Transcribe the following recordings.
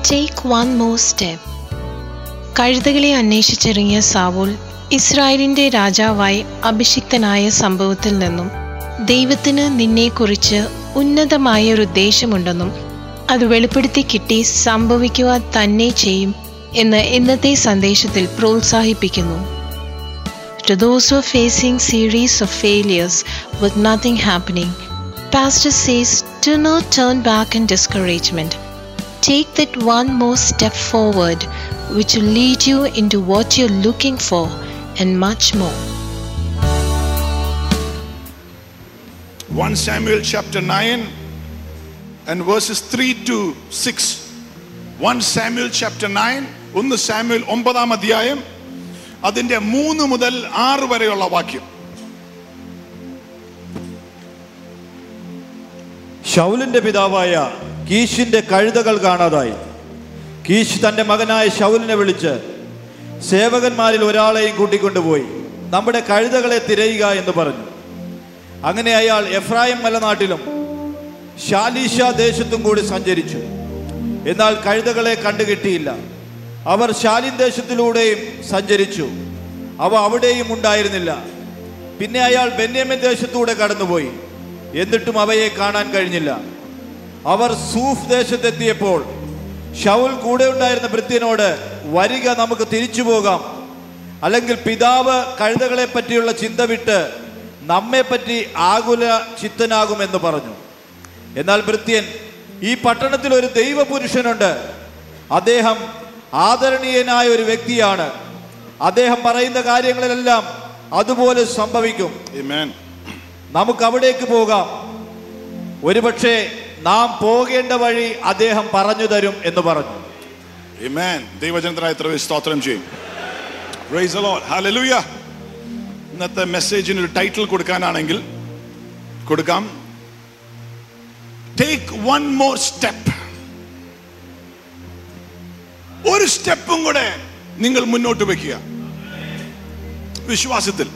Take one more step കഴുതകളെ അന്വേഷിച്ചിറങ്ങിയ Saul ഇസ്രായേലിന്റെ രാജാവായി അഭിഷിക്തനായ സംഭവത്തിൽ നിന്നും ദൈവത്തിന് നിന്നെക്കുറിച്ച് ഉന്നതമായ ഒരു ഉദ്ദേശമുണ്ടെന്നും അത് വെളിപ്പെടുത്തി കിട്ടി സംഭവിക്കുവാൻ തന്നെ ചെയ്യും എന്ന് ഇന്നത്തെ സന്ദേശത്തിൽ പ്രോത്സാഹിപ്പിക്കുന്നു To those who are facing series of failures with nothing happening, Pastor says, do not turn back in discouragement. Take that one more step forward, which will lead you into what you're looking for and much more. 1 Samuel chapter 9 and verses 3 to 6. 1 Samuel chapter 9, ഒന്ന് Samuel ഒമ്പതാം അധ്യായം അതിന്റെ മൂന്ന് മുതൽ ആറ് വരെയുള്ള വാക്യം ഷൗലിന്റെ പിതാവായ കീശിന്റെ കഴുതകൾ കാണാതായി കീശ് തന്റെ മകനായ ഷൗലിനെ വിളിച്ച് സേവകന്മാരിൽ ഒരാളെയും കൂട്ടിക്കൊണ്ടുപോയി നമ്മുടെ കഴുതകളെ തിരയുക എന്ന് പറഞ്ഞു അങ്ങനെ അയാൾ എഫ്രായിം മലനാട്ടിലും ഷാലീഷ ദേശത്തും കൂടി സഞ്ചരിച്ചു എന്നാൽ കഴുതകളെ കണ്ടുകിട്ടിയില്ല അവർ ശാലിൻ ദേശത്തിലൂടെയും സഞ്ചരിച്ചു അവ അവിടെയും ഉണ്ടായിരുന്നില്ല പിന്നെ അയാൾ ബെന്യാമിൻ ദേശത്തൂടെ കടന്നുപോയി എന്നിട്ടും അവയെ കാണാൻ കഴിഞ്ഞില്ല അവർ സൂഫ് ദേശത്തെത്തിയപ്പോൾ ഷൗൽ കൂടെ ഉണ്ടായിരുന്ന ഭൃത്യനോട് വരിക നമുക്ക് തിരിച്ചു പോകാം അല്ലെങ്കിൽ പിതാവ് കഴുതകളെ പറ്റിയുള്ള ചിന്ത വിട്ട് നമ്മെ പറ്റി ആകുല ചിത്തനാകുമെന്ന് പറഞ്ഞു എന്നാൽ ഭൃത്യൻ ഈ പട്ടണത്തിൽ ഒരു ദൈവപുരുഷനുണ്ട് അദ്ദേഹം ആദരണീയനായ ഒരു വ്യക്തിയാണ് അദ്ദേഹം പറയുന്ന കാര്യങ്ങളിലെല്ലാം അതുപോലെ സംഭവിക്കും Amen. നമുക്ക് അവിടേക്ക് പോകാം ഒരുപക്ഷെ നാം പോകേണ്ട വഴി അദ്ദേഹം പറഞ്ഞു തരും എന്ന് പറഞ്ഞു Amen. ദൈവജനത്തിനായി എത്ര പേര് സ്തോത്രം ചെയ്യും Praise the Lord. Hallelujah. ഇന്നത്തെ മെസ്സേജിന് ഒരു ടൈറ്റിൽ കൊടുക്കാനാണെങ്കിൽ കൊടുക്കാം ടേക്ക് വൺ മോർ സ്റ്റെപ്പ് ഒരു സ്റ്റെപ്പും കൂടെ നിങ്ങൾ മുന്നോട്ട് വെക്കുക വിശ്വാസത്തിൽ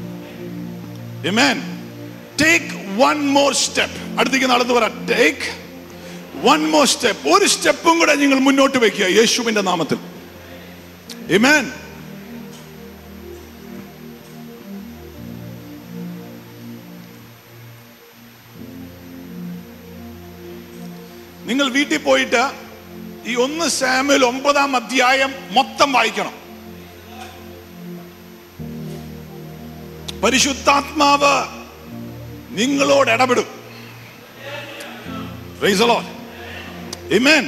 ടേക്ക് വൺ മോർ സ്റ്റെപ്പ് അടുത്തേക്ക് നടന്നു പറ ടേക്ക് വൺ മോർ സ്റ്റെപ്പ് ഒരു സ്റ്റെപ്പും കൂടെ നിങ്ങൾ മുന്നോട്ട് വെക്കുക യേശുവിന്റെ നാമത്തിൽ Amen. നിങ്ങൾ വീട്ടിൽ പോയിട്ട് ഈ ഒന്ന് സാമുൽ ഒമ്പതാം അധ്യായം മൊത്തം വായിക്കണം പരിശുദ്ധാത്മാവ് നിങ്ങളോട് ഇടപെടും Praise the Lord. Amen.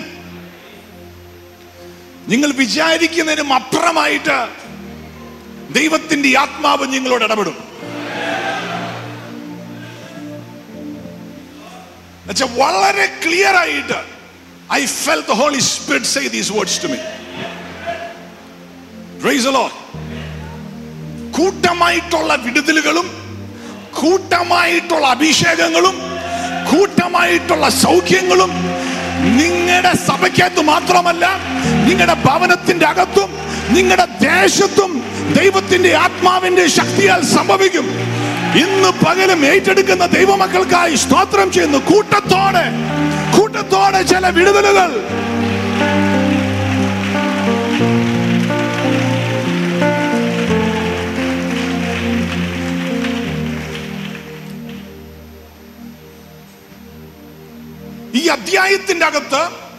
നിങ്ങൾ വിചാരിക്കുന്നതിനും അപ്പുറമായിട്ട് ദൈവത്തിന്റെ ഈ ആത്മാവ് നിങ്ങളോട് ഇടപെടും എന്നുവെച്ചാൽ വളരെ ക്ലിയർ ആയിട്ട് I felt the Holy Spirit say these words to me praise the Lord. കൂട്ടമായിട്ടുള്ള വിടുതലുകളും കൂട്ടമായിട്ടുള്ള അഭിഷേകങ്ങളും കൂട്ടമായിട്ടുള്ള സൗഖ്യങ്ങളും നിങ്ങളുടെ സഭയ്ക്കകത്ത് മാത്രമല്ല നിങ്ങളുടെ ഭവനത്തിന്റെ അകത്തും നിങ്ങളുടെ ദേശത്തും ദൈവത്തിന്റെ ആത്മാവിന്റെ ശക്തിയാൽ സംഭവിക്കും ഇന്ന് പകലും ഏറ്റെടുക്കുന്ന ദൈവമക്കൾക്കായി സ്തോത്രം ചെയ്യുന്നു കൂട്ടത്തോടെ കൂട്ടത്തോടെ ചില വിടുതലുകൾ ഈ അധ്യായത്തിന്റെ അകത്ത്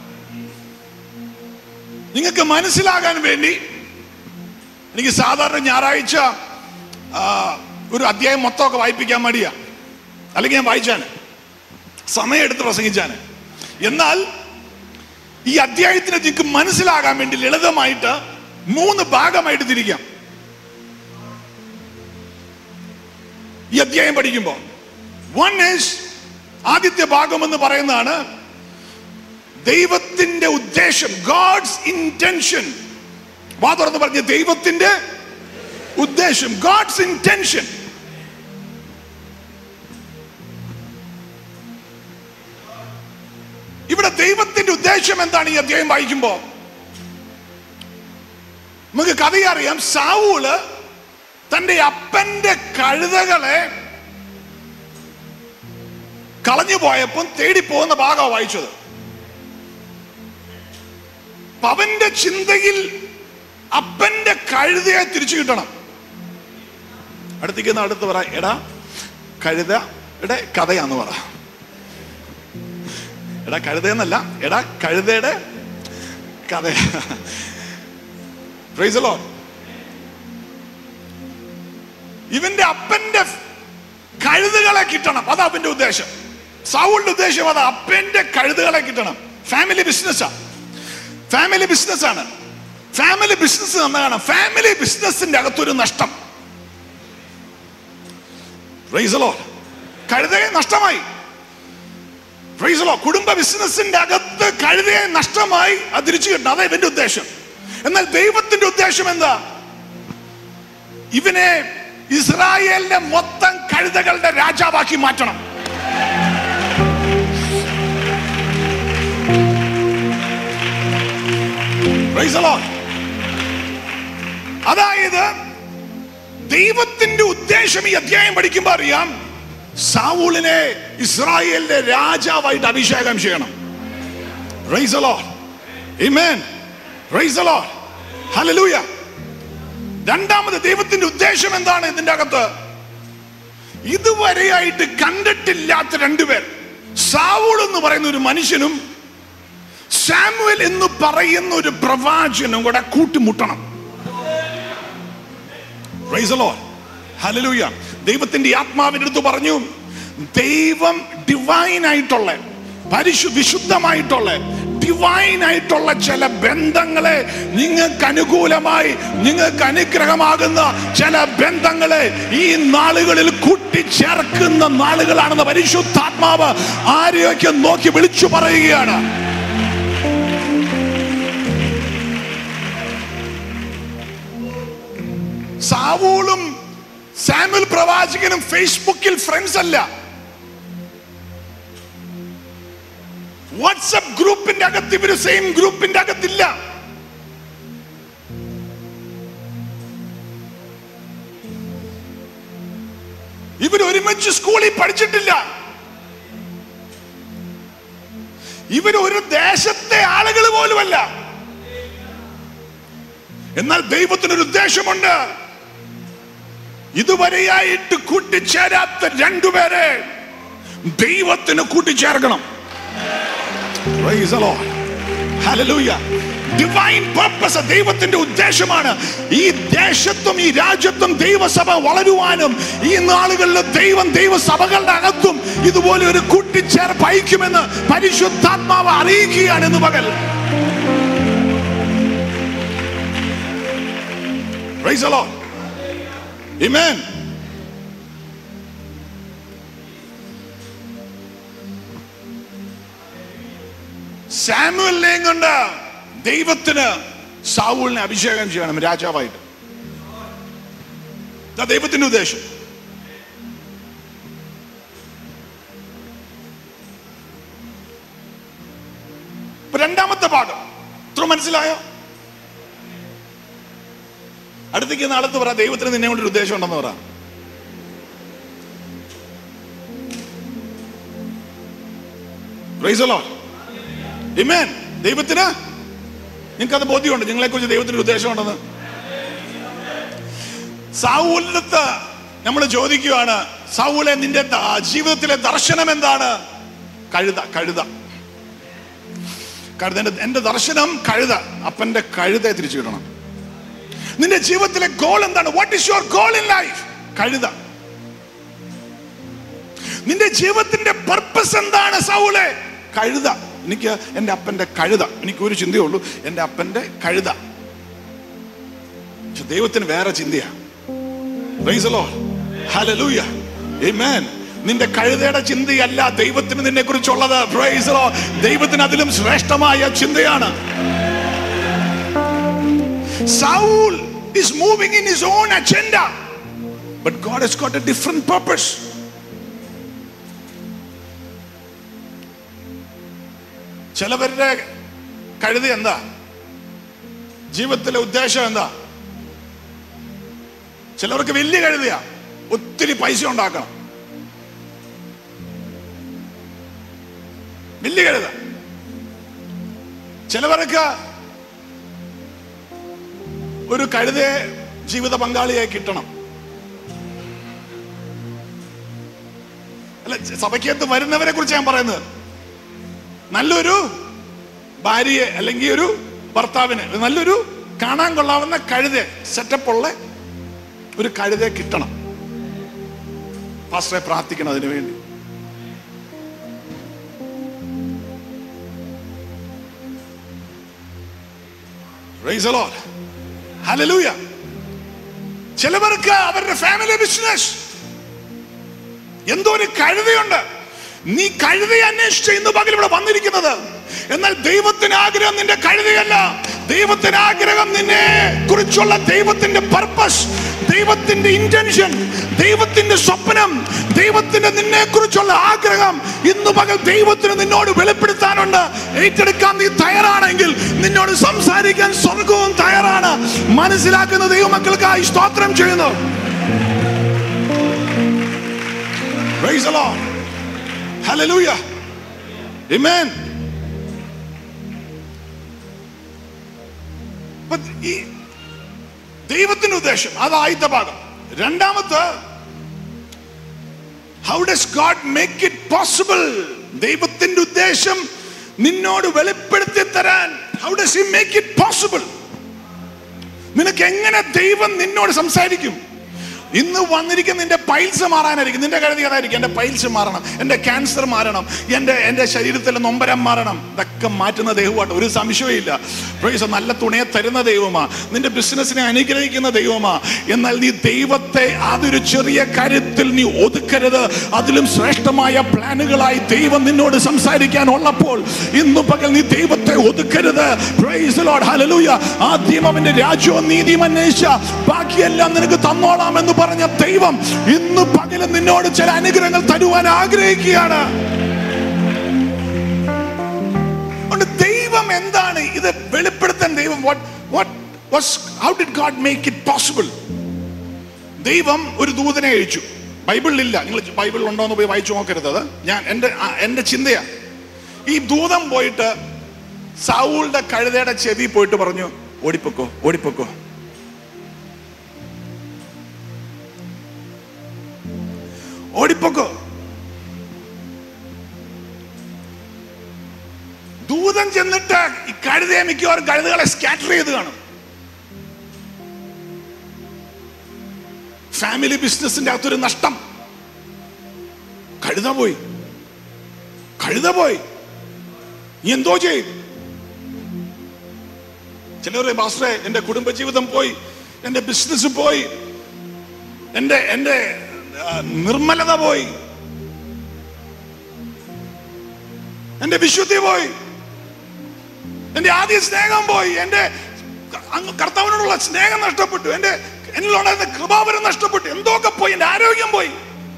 നിങ്ങൾക്ക് മനസ്സിലാകാൻ വേണ്ടി എനിക്ക് സാധാരണ ഞായറാഴ്ച ആ, ഒരു അധ്യായം മൊത്തമൊക്കെ വായിപ്പിക്കാൻ മടിയാ അല്ലെങ്കിൽ ഞാൻ വായിച്ചാണ് സമയം എടുത്ത് പ്രസംഗിച്ചാണ് എന്നാൽ ഈ അധ്യായത്തിന് നിങ്ങൾക്ക് മനസ്സിലാകാൻ വേണ്ടി ലളിതമായിട്ട് മൂന്ന് ഭാഗമായിട്ട് തിരിക്കാം ഈ അധ്യായം പഠിക്കുമ്പോൾ വൺ ഈസ് ആദ്യത്തെ ഭാഗം എന്ന് പറയുന്നതാണ് ദൈവത്തിന്റെ ഉദ്ദേശം ഗോഡ്സ് ഇന്റൻഷൻ വാ തുറന്ന് പറഞ്ഞ ദൈവത്തിന്റെ ഉദ്ദേശം ഗോഡ്സ് ഇന്റൻഷൻ ഇവിടെ ദൈവത്തിന്റെ ഉദ്ദേശം എന്താണ് ഈ അധ്യായം വായിക്കുമ്പോ നമുക്ക് കഥ അറിയാം സാവൂള് തന്റെ അപ്പന്റെ കഴുതകളെ കളഞ്ഞു പോയപ്പം തേടി പോകുന്ന ഭാഗമാണ് വായിച്ചത് അപ്പൊ അവന്റെ ചിന്തയിൽ അപ്പന്റെ കഴുതയെ തിരിച്ചു കിട്ടണം അടുത്തേക്ക് അടുത്ത് പറ എടാ കഴുതയുടെ കഥയാന്ന് പറ എടാ കഴുതയെന്നല്ല എടാ കഴുതയുടെ കഥ Praise the Lord. ഇവന്റെ അപ്പന്റെ കഴുതുകളെ കിട്ടണം അതാ അവന്റെ ഉദ്ദേശം സൗളിന്റെ ഉദ്ദേശം അതാ അപ്പന്റെ കഴുതുകളെ കിട്ടണം ഫാമിലി ബിസിനസ്സാ ഫാമിലി ബിസിനസ് ആണ് ഫാമിലി ബിസിനസ് എന്നാണ് ഫാമിലി ബിസിനസിന്റെ അകത്തൊരു നഷ്ടം പ്രൈസലോ കഴുതയെ നഷ്ടമായി പ്രൈസലോ കുടുംബ ബിസിനസിന്റെ അകത്ത് കഴുതയെ നഷ്ടമായി അത് തിരിച്ചു കിട്ടണം അതാ ഇവന്റെ ഉദ്ദേശം എന്നാൽ ദൈവത്തിന്റെ ഉദ്ദേശം എന്താ ഇവനെ ഇസ്രായേലിന്റെ മൊത്തം കഴുതകളുടെ രാജാവാക്കി മാറ്റണം Praise the Lord. അതായത് ദൈവത്തിന്റെ ഉദ്ദേശം ഈ അധ്യായം പഠിക്കുമ്പോ അറിയാം സാവൂളിനെ ഇസ്രായേലിന്റെ രാജാവായിട്ട് അഭിഷേകം ചെയ്യണം Praise the Lord. Amen. Praise the Lord. Hallelujah. രണ്ടാമത് ദൈവത്തിന്റെ ഉദ്ദേശം എന്താണ് ഇതിന്റെ അകത്ത് ഇതുവരെയായിട്ട് കണ്ടിട്ടില്ലാത്ത രണ്ടുപേർ സാവൂൾ എന്ന് പറയുന്ന ഒരു മനുഷ്യനും സാമുവൽ എന്ന് പറയുന്ന ഒരു പ്രവാചകനും കൂടെ കൂട്ടിമുട്ടണം Praise the Lord. Hallelujah. ദൈവത്തിന്റെ ആത്മാവിന്റെ അടുത്ത് പറഞ്ഞു ദൈവം ഡിവൈൻ ആയിട്ടുള്ള പരിശു വിശുദ്ധമായിട്ടുള്ള ഡിവൈൻ ആയിട്ടുള്ള ചില ബന്ധങ്ങളെ നിങ്ങൾക്ക് അനുകൂലമായി നിങ്ങൾക്ക് അനുഗ്രഹമാകുന്ന ചില ബന്ധങ്ങളെ ഈ നാളുകളിൽ കൂട്ടിച്ചേർക്കുന്ന നാളുകളാണെന്ന് പരിശുദ്ധാത്മാവ് ആരെയൊക്കെ നോക്കി വിളിച്ചു പറയുകയാണ് സാവൂളും സാമുൽ പ്രവാചകനും ഫേസ്ബുക്കിൽ ഫ്രണ്ട്സ് അല്ല വാട്സപ്പ് ഗ്രൂപ്പിന്റെ അകത്ത് ഇവര് സെയിം ഗ്രൂപ്പിന്റെ അകത്തില്ല ഇവർ ഒരുമിച്ച് സ്കൂളിൽ പഠിച്ചിട്ടില്ല ഇവർ ഒരു ദേശത്തെ ആളുകൾ പോലുമല്ല എന്നാൽ ദൈവത്തിനൊരു ഉദ്ദേശമുണ്ട് ഇതുവരെയായിട്ട് കൂട്ടിച്ചേരാത്ത രണ്ടുപേരെ ദൈവത്തിന് കൂട്ടിച്ചേർക്കണം Praise the Lord. Hallelujah. Divine purpose ദൈവത്തിന്റെ ഉദ്ദേശമാണ് ഈ ദേശത്തും ഈ രാജ്യത്തും ദൈവസഭ വളരുവാനും ഈ നാളുകളിൽ ദൈവം ദൈവസഭകളുടെ അകത്തും ഇതുപോലെ ഒരു കൂട്ടിച്ചേർപ്പ് അയക്കുമെന്ന് പരിശുദ്ധാത്മാവ് അറിയിക്കുകയാണ് ഇന്ന് പകൽ Praise the Lord. Amen. സാമുവലിനെയും കൊണ്ട് ദൈവത്തിന് സാവൂളിനെ അഭിഷേകം ചെയ്യണം രാജാവായിട്ട് ഇതാ ദൈവത്തിന്റെ ഉദ്ദേശം ഇപ്പൊ രണ്ടാമത്തെ ഭാഗം ഇത്ര മനസ്സിലായോ അടുത്തേക്ക് നാളത്ത് പറ ദൈവത്തിന് നിന്നെ കൊണ്ടൊരു ഉദ്ദേശം ഉണ്ടെന്ന് പറ Praise the Lord. Amen. ദൈവത്തിന് നിങ്ങൾക്ക് അത് ബോധ്യമുണ്ട് നിങ്ങളെ കുറിച്ച് ദൈവത്തിന് ഉദ്ദേശമുണ്ടെന്ന് സാവൂലിനടുത്ത് നമ്മൾ ചോദിക്കുകയാണ് സാവൂലെ നിന്റെ ദ- ജീവിതത്തിലെ ദർശനം എന്താണ് കഴുത കഴുത കഴുത എന്റെ- എന്റെ ദർശനം കഴുത അപ്പന്റെ കഴുതയെ തിരിച്ചു കിട്ടണം നിന്റെ ജീവിതത്തിലെ ഗോൾ എന്താണ് what is your goal in life കഴുത നിന്റെ ജീവിതത്തിന്റെ പർപ്പസ് എന്താണ് സൗളെ കഴുത എനിക്ക് എൻ്റെ അപ്പന്റെ കഴുത എനിക്ക് ഒരു ചിന്തയേ ഉള്ളൂ എൻ്റെ അപ്പന്റെ കഴുത പക്ഷെ ദൈവത്തിന് വേറെ ചിന്തയാ Praise the Lord. Hallelujah. Amen. നിന്റെ കഴുതയുടെ ചിന്തയല്ല ദൈവത്തിന് നിന്നെ കുറിച്ചുള്ളത് Praise the Lord. ദൈവത്തിന് അതിലും ശ്രേഷ്ഠമായ ചിന്തയാണ് Saul is moving in his own agenda. But God has got a different purpose. ചിലവരുടെ കഴുതി എന്താ ജീവിതത്തിലെ ഉദ്ദേശം എന്താ ചിലവർക്ക് വലിയ കഴുതിയാ ഒത്തിരി പൈസ ഉണ്ടാക്കണം വലിയ കഴുത ചിലവർക്ക് ഒരു കഴുതയെ ജീവിത പങ്കാളിയായി കിട്ടണം അല്ല സഭയ്ക്കകത്ത് വരുന്നവരെ കുറിച്ച് ഞാൻ പറയുന്നത് നല്ലൊരു ഭാര്യയെ അല്ലെങ്കിൽ ഒരു ഭർത്താവിന് നല്ലൊരു കാണാൻ കൊള്ളാവുന്ന കഴുത സെറ്റപ്പുള്ള ഒരു കഴുതയെ കിട്ടണം പാസ്റ്ററെ പ്രാർത്ഥിക്കണം അതിനു വേണ്ടി Praise the Lord. Hallelujah. ചിലവർക്ക് അവരുടെ ഫാമിലി ബിസിനസ് എന്തോ ഒരു കഴുതയുണ്ട് നീ കഴുതയെ അന്വേഷിച്ച് ഇന്ന് പകൽ ഇവിടെ വന്നിരിക്കുന്നത് എന്നാൽ ദൈവത്തിന് ആഗ്രഹം നിന്റെ കഴുതയല്ല ദൈവത്തിന് ആഗ്രഹം നിന്നെ കുറിച്ചുള്ള ദൈവത്തിന്റെ പർപ്പസ് ദൈവത്തിന്റെ ഇന്റൻഷൻ ദൈവത്തിന്റെ സ്വപ്നം ദൈവത്തിന്റെ നിന്നെ കുറിച്ചുള്ള ആഗ്രഹം ഇന്ന് പകൽ ദൈവത്തിന് നിന്നോട് വെളിപ്പെടുത്താനുണ്ട് ഏറ്റെടുക്കാൻ നീ തയ്യാറാണെങ്കിൽ നിന്നോട് സംസാരിക്കാൻ സ്വർഗവും തയ്യാറാണ് മനസ്സിലാക്കുന്ന ദൈവമക്കൾക്കായി സ്തോത്രം ചെയ്യുന്നു Praise the Lord. Hallelujah. Amen. അപ്പൊ ഈ ദൈവത്തിന്റെ ഉദ്ദേശം അത് ആദ്യത്തെ ഭാഗം രണ്ടാമത്തെ how does God make it possible ദൈവത്തിന്റെ ഉദ്ദേശം നിന്നോട് വെളിപ്പെടുത്തി തരാൻ how does he make it possible നിനക്ക് എങ്ങനെ ദൈവം നിന്നോട് സംസാരിക്കും ഇന്ന് വന്നിരിക്കുന്ന നിന്റെ പൈൽസ് മാറാനായിരിക്കും നിന്റെ കരുതി അതായിരിക്കും എന്റെ പൈൽസ് മാറണം എന്റെ ക്യാൻസർ മാറണം എന്റെ എന്റെ ശരീരത്തിലെ നൊമ്പരം മാറണം ഇതൊക്കെ മാറ്റുന്ന ദൈവമായിട്ട് ഒരു സംശയമില്ല പ്രൈസ് നല്ല തുണയെ തരുന്ന ദൈവമാ നിന്റെ ബിസിനസ്സിനെ അനുഗ്രഹിക്കുന്ന ദൈവമാ എന്നാൽ നീ ദൈവത്തെ അതൊരു ചെറിയ കാര്യത്തിൽ നീ ഒതുക്കരുത് അതിലും ശ്രേഷ്ഠമായ പ്ലാനുകളായി ദൈവം നിന്നോട് സംസാരിക്കാൻ ഉള്ളപ്പോൾ ഇന്നു പകൽ നീ ദൈവത്തെ ഒതുക്കരുത് പ്രൈസ് the Lord. Hallelujah. ആദ്യം അവന്റെ രാജ്യവും നീതിയും അന്വേഷിച്ച ബാക്കിയെല്ലാം നിനക്ക് തന്നോളാം എന്ന് പറഞ്ഞ ദൈവം ഇന്ന് പകലും നിന്നോട് ചില അനുഗ്രഹങ്ങൾ തരുവാൻ ആഗ്രഹിക്കുകയാണ് അതുകൊണ്ട് ദൈവം എന്താണ് ഇത് വെളിപ്പെടുത്താൻ ദൈവം what what was how did God make it possible ദൈവം ഒരു ദൂതനെ അയച്ചു ബൈബിളിലില്ല നിങ്ങൾ ബൈബിളിൽ ഉണ്ടോ എന്ന് പോയി വായിച്ചു നോക്കരുത് അത് ഞാൻ എൻ്റെ ആ, എൻ്റെ ചിന്തയാ ഈ ദൂതം പോയിട്ട് സൗളുടെ കഴുതയുടെ ചെവി പോയിട്ട് പറഞ്ഞു ഓടിപ്പൊക്കോ ഓടിപ്പൊക്കോ ഓടിപ്പൊക്കോ ദൂതൻ ചെന്നിട്ട് ഈ കഴുതയെ മിക്കവാറും കഴുതകളെ സ്കാറ്റർ ചെയ്ത് കാണും ഫാമിലി ബിസിനസിന്റെ അകത്തൊരു നഷ്ടം കഴുത പോയി കഴുത പോയി നീ എന്തോ ചെയ്യും ചിലവരെ ബാസ്റ്ററെ എന്റെ കുടുംബജീവിതം പോയി എന്റെ ബിസിനസ് പോയി എന്റെ എന്റെ ആ, നിർമ്മലത പോയി എന്റെ വിശുദ്ധി പോയി എന്റെ ആദ്യ സ്നേഹം പോയി എന്റെ അങ്ങ് കർത്താവിനോടുള്ള സ്നേഹം നഷ്ടപ്പെട്ടു എന്റെ എന്നിലുണ്ടായിരുന്ന കൃപാവരം നഷ്ടപ്പെട്ടു എന്തൊക്കെ പോയി എന്റെ ആരോഗ്യം പോയി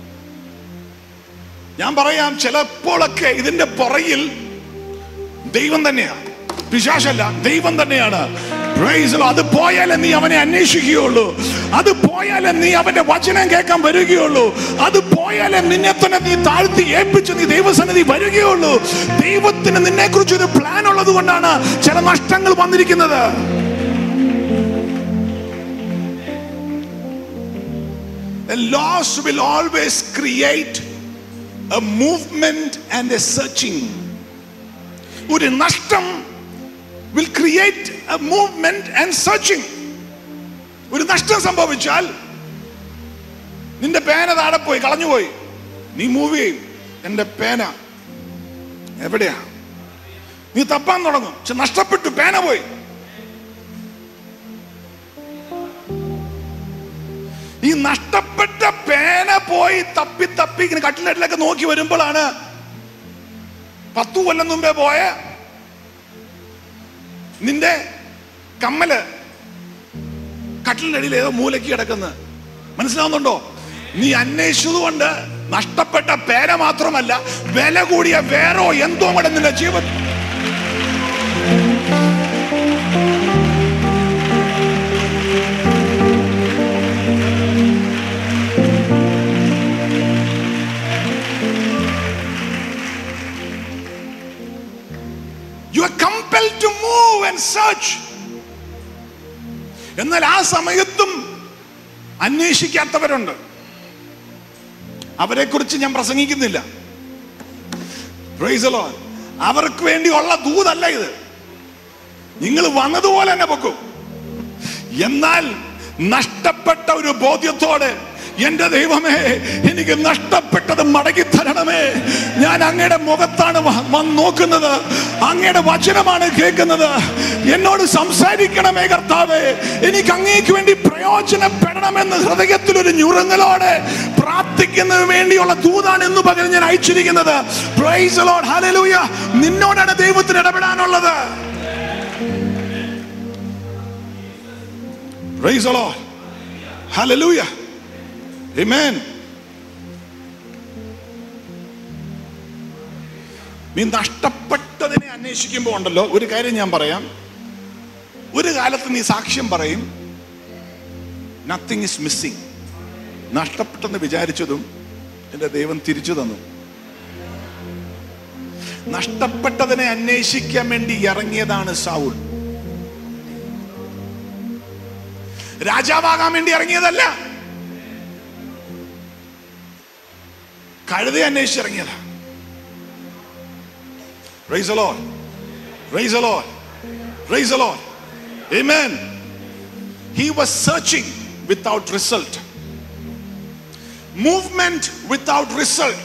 ഞാൻ പറയാം ചിലപ്പോഴൊക്കെ ഇതിന്റെ പുറയിൽ ദൈവം തന്നെയാണ് പിശാശല്ല ദൈവം തന്നെയാണ് Praise the Lord. അത് പോയാലേ നീ അവനെ അന്വേഷിക്കുകയുള്ളൂ അത് പോയാലേ നീ അവന്റെ വചനം കേൾക്കാൻ വരികയുള്ളൂ അത് പോയാലേ നിന്നെ തന്നെ നീ താഴ്ത്തി ഏൽപ്പിച്ച് നീ ദൈവസന്നിധി വരികയുള്ളൂ ദൈവത്തിന് നിന്നെ കുറിച്ച് ഒരു പ്ലാൻ ഉള്ളത് കൊണ്ടാണ് ചില നഷ്ടങ്ങൾ വന്നിരിക്കുന്നത് A loss will always create a movement and a searching. ഒരു നഷ്ടം will create a movement and searching ഒരു നഷ്ടം സംഭവിച്ചാൽ നിന്റെ പേന താഴെ പോയി കളഞ്ഞുപോയി നീ മൂവ് ചെയ്യും എന്റെ പേന എവിടെയാ നീ തപ്പാൻ തുടങ്ങും പക്ഷെ നഷ്ടപ്പെട്ടു പേന പോയി ഈ നഷ്ടപ്പെട്ട പേന പോയി തപ്പി തപ്പി ഇങ്ങനെ കട്ടിലട്ടിലൊക്കെ നോക്കി വരുമ്പോഴാണ് പത്തു കൊല്ലം മുമ്പേ പോയ നിന്റെ കമ്മല് കട്ടിലിന്റെ അടിയിൽ ഏതോ മൂലയ്ക്ക് കിടക്കുന്നത് മനസ്സിലാവുന്നുണ്ടോ നീ അന്വേഷിച്ചത് കൊണ്ട് നഷ്ടപ്പെട്ട പേര മാത്രമല്ല വില കൂടിയ വേറോ എന്തോ കൂടെ നിന്റെ ജീവിതം You are compelled to move and search. എന്നാൽ ആ സമയത്തും അന്വേഷിക്കാത്തവരുണ്ട് അവരെ കുറിച്ച് ഞാൻ പ്രസംഗിക്കുന്നില്ല Praise the Lord. അവർക്ക് വേണ്ടിയുള്ള ദൂതല്ല ഇത് നിങ്ങൾ വന്നതുപോലെ തന്നെ പൊക്കും എന്നാൽ നഷ്ടപ്പെട്ട ഒരു ബോധ്യത്തോടെ എന്റെ ദൈവമേ എനിക്ക് നഷ്ടപ്പെട്ടത് മടക്കി തരണമേ ഞാൻ അങ്ങയുടെ മുഖത്താണ് വ- വന്ന് നോക്കുന്നത് അങ്ങയുടെ വചനമാണ് കേൾക്കുന്നത് എന്നോട് സംസാരിക്കണമേ കർത്താവേ എനിക്ക് അങ്ങേക്ക് വേണ്ടി പ്രയോജനപ്പെടണമെന്ന് ഹൃദയത്തിൽ ഒരു ഞുറങ്ങലോടെ പ്രാർത്ഥിക്കുന്നതിന് വേണ്ടിയുള്ള ദൂതാണ് എന്ന് പകരം ഞാൻ അയച്ചിരിക്കുന്നത് Praise the Lord. Hallelujah. നിന്നോടാണ് ദൈവത്തിന് ഇടപെടാനുള്ളത് Praise the Lord. Hallelujah. Amen. നീ നഷ്ടപ്പെട്ടതിനെ അന്വേഷിക്കുമ്പോൾ ഉണ്ടല്ലോ ഒരു കാര്യം ഞാൻ പറയാം ഒരു കാലത്ത് നീ സാക്ഷ്യം പറയും നത്തിങ് ഇസ് മിസ്സിങ് നഷ്ടപ്പെട്ടെന്ന് വിചാരിച്ചതും എൻ്റെ ദൈവം തിരിച്ചു തന്നു നഷ്ടപ്പെട്ടതിനെ അന്വേഷിക്കാൻ വേണ്ടി ഇറങ്ങിയതാണ് സാവുൾ രാജാവാകാൻ വേണ്ടി ഇറങ്ങിയതല്ല കഴുതി അന്വേഷിച്ച് ഇറങ്ങിയതാ Praise the Lord. Praise the Lord. Praise the Lord. Amen. He was searching without result. Movement without result.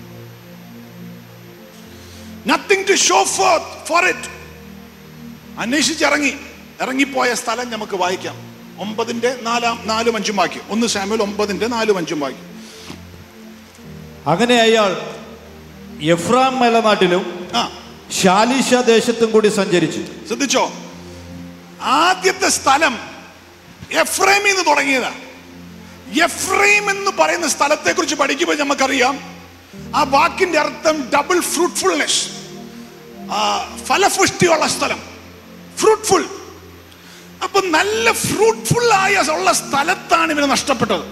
Nothing to show forth for it. അന്വേഷിച്ചിറങ്ങി ഇറങ്ങിപ്പോയ സ്ഥലം നമുക്ക് വായിക്കാം ഒമ്പതിന്റെ നാലാം നാലും അഞ്ചും വാക്യം ഒന്ന് സാമ്യൽ ഒമ്പതിന്റെ നാലും അഞ്ചും വാക്യം അങ്ങനെ അയാൾ എഫ്രാം മലനാട്ടിലും ആ ശാലിഷ ദേശത്തും കൂടി സഞ്ചരിച്ചു ശ്രദ്ധിച്ചോ ആദ്യത്തെ സ്ഥലം എഫ്രൈമിൽ നിന്ന് തുടങ്ങിയതാ എഫ്രൈം എന്ന് പറയുന്ന സ്ഥലത്തെ കുറിച്ച് പഠിക്കുമ്പോൾ നമുക്കറിയാം ആ വാക്കിന്റെ അർത്ഥം ഡബിൾ ഫ്രൂട്ട്ഫുൾനെസ് ഫലപുഷ്ടിയുള്ള സ്ഥലം ഫ്രൂട്ട്ഫുൾ അപ്പൊ നല്ല ഫ്രൂട്ട്ഫുൾ ആയ ഉള്ള സ്ഥലത്താണ് ഇവന് നഷ്ടപ്പെട്ടത്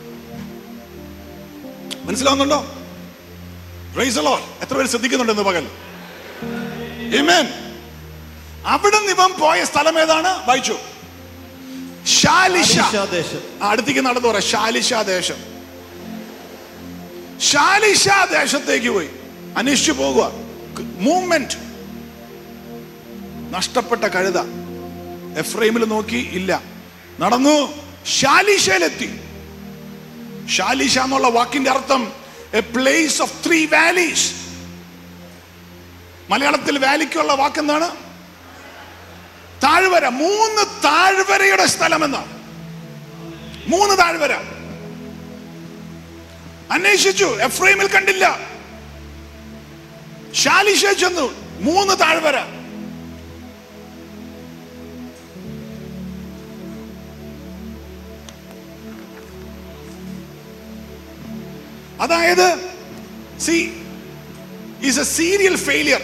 മനസ്സിലാവുന്നുണ്ടോ പ്രൈസ് ലോർ എത്ര പേര് ശ്രദ്ധിക്കുന്നുണ്ട് ഇന്ന് പകൽ Amen. അവിടെ നിന്ന് ഇവൻ പോയ സ്ഥലം ഏതാണ് വായിച്ചു ശാലിഷ ശാലിഷ ദേശം ആ, അടുത്തേക്ക് നടന്നു പറയാം ശാലിഷ ദേശം ശാലിഷ ദേശത്തേക്ക് പോയി അന്വേഷിച്ചു പോകുക മൂവ്മെന്റ് നഷ്ടപ്പെട്ട കഴുത എഫ്രൈമിൽ നോക്കി ഇല്ല നടന്നു ശാലിഷയിലെത്തി ശാലിഷ എന്നുള്ള വാക്കിന്റെ അർത്ഥം a place of three valleys മലയാളത്തിൽ വാലിക്കുള്ള വാക്ക് എന്താണ് താഴ്വര മൂന്ന് താഴ്വരയുടെ സ്ഥലം എന്നാണ് മൂന്ന് താഴ്വര അന്വേഷിച്ചു എഫ്രൈമിൽ കണ്ടില്ല ശാലിഷ ചെന്നു മൂന്ന് താഴ്വര അതായത് see is a serial failure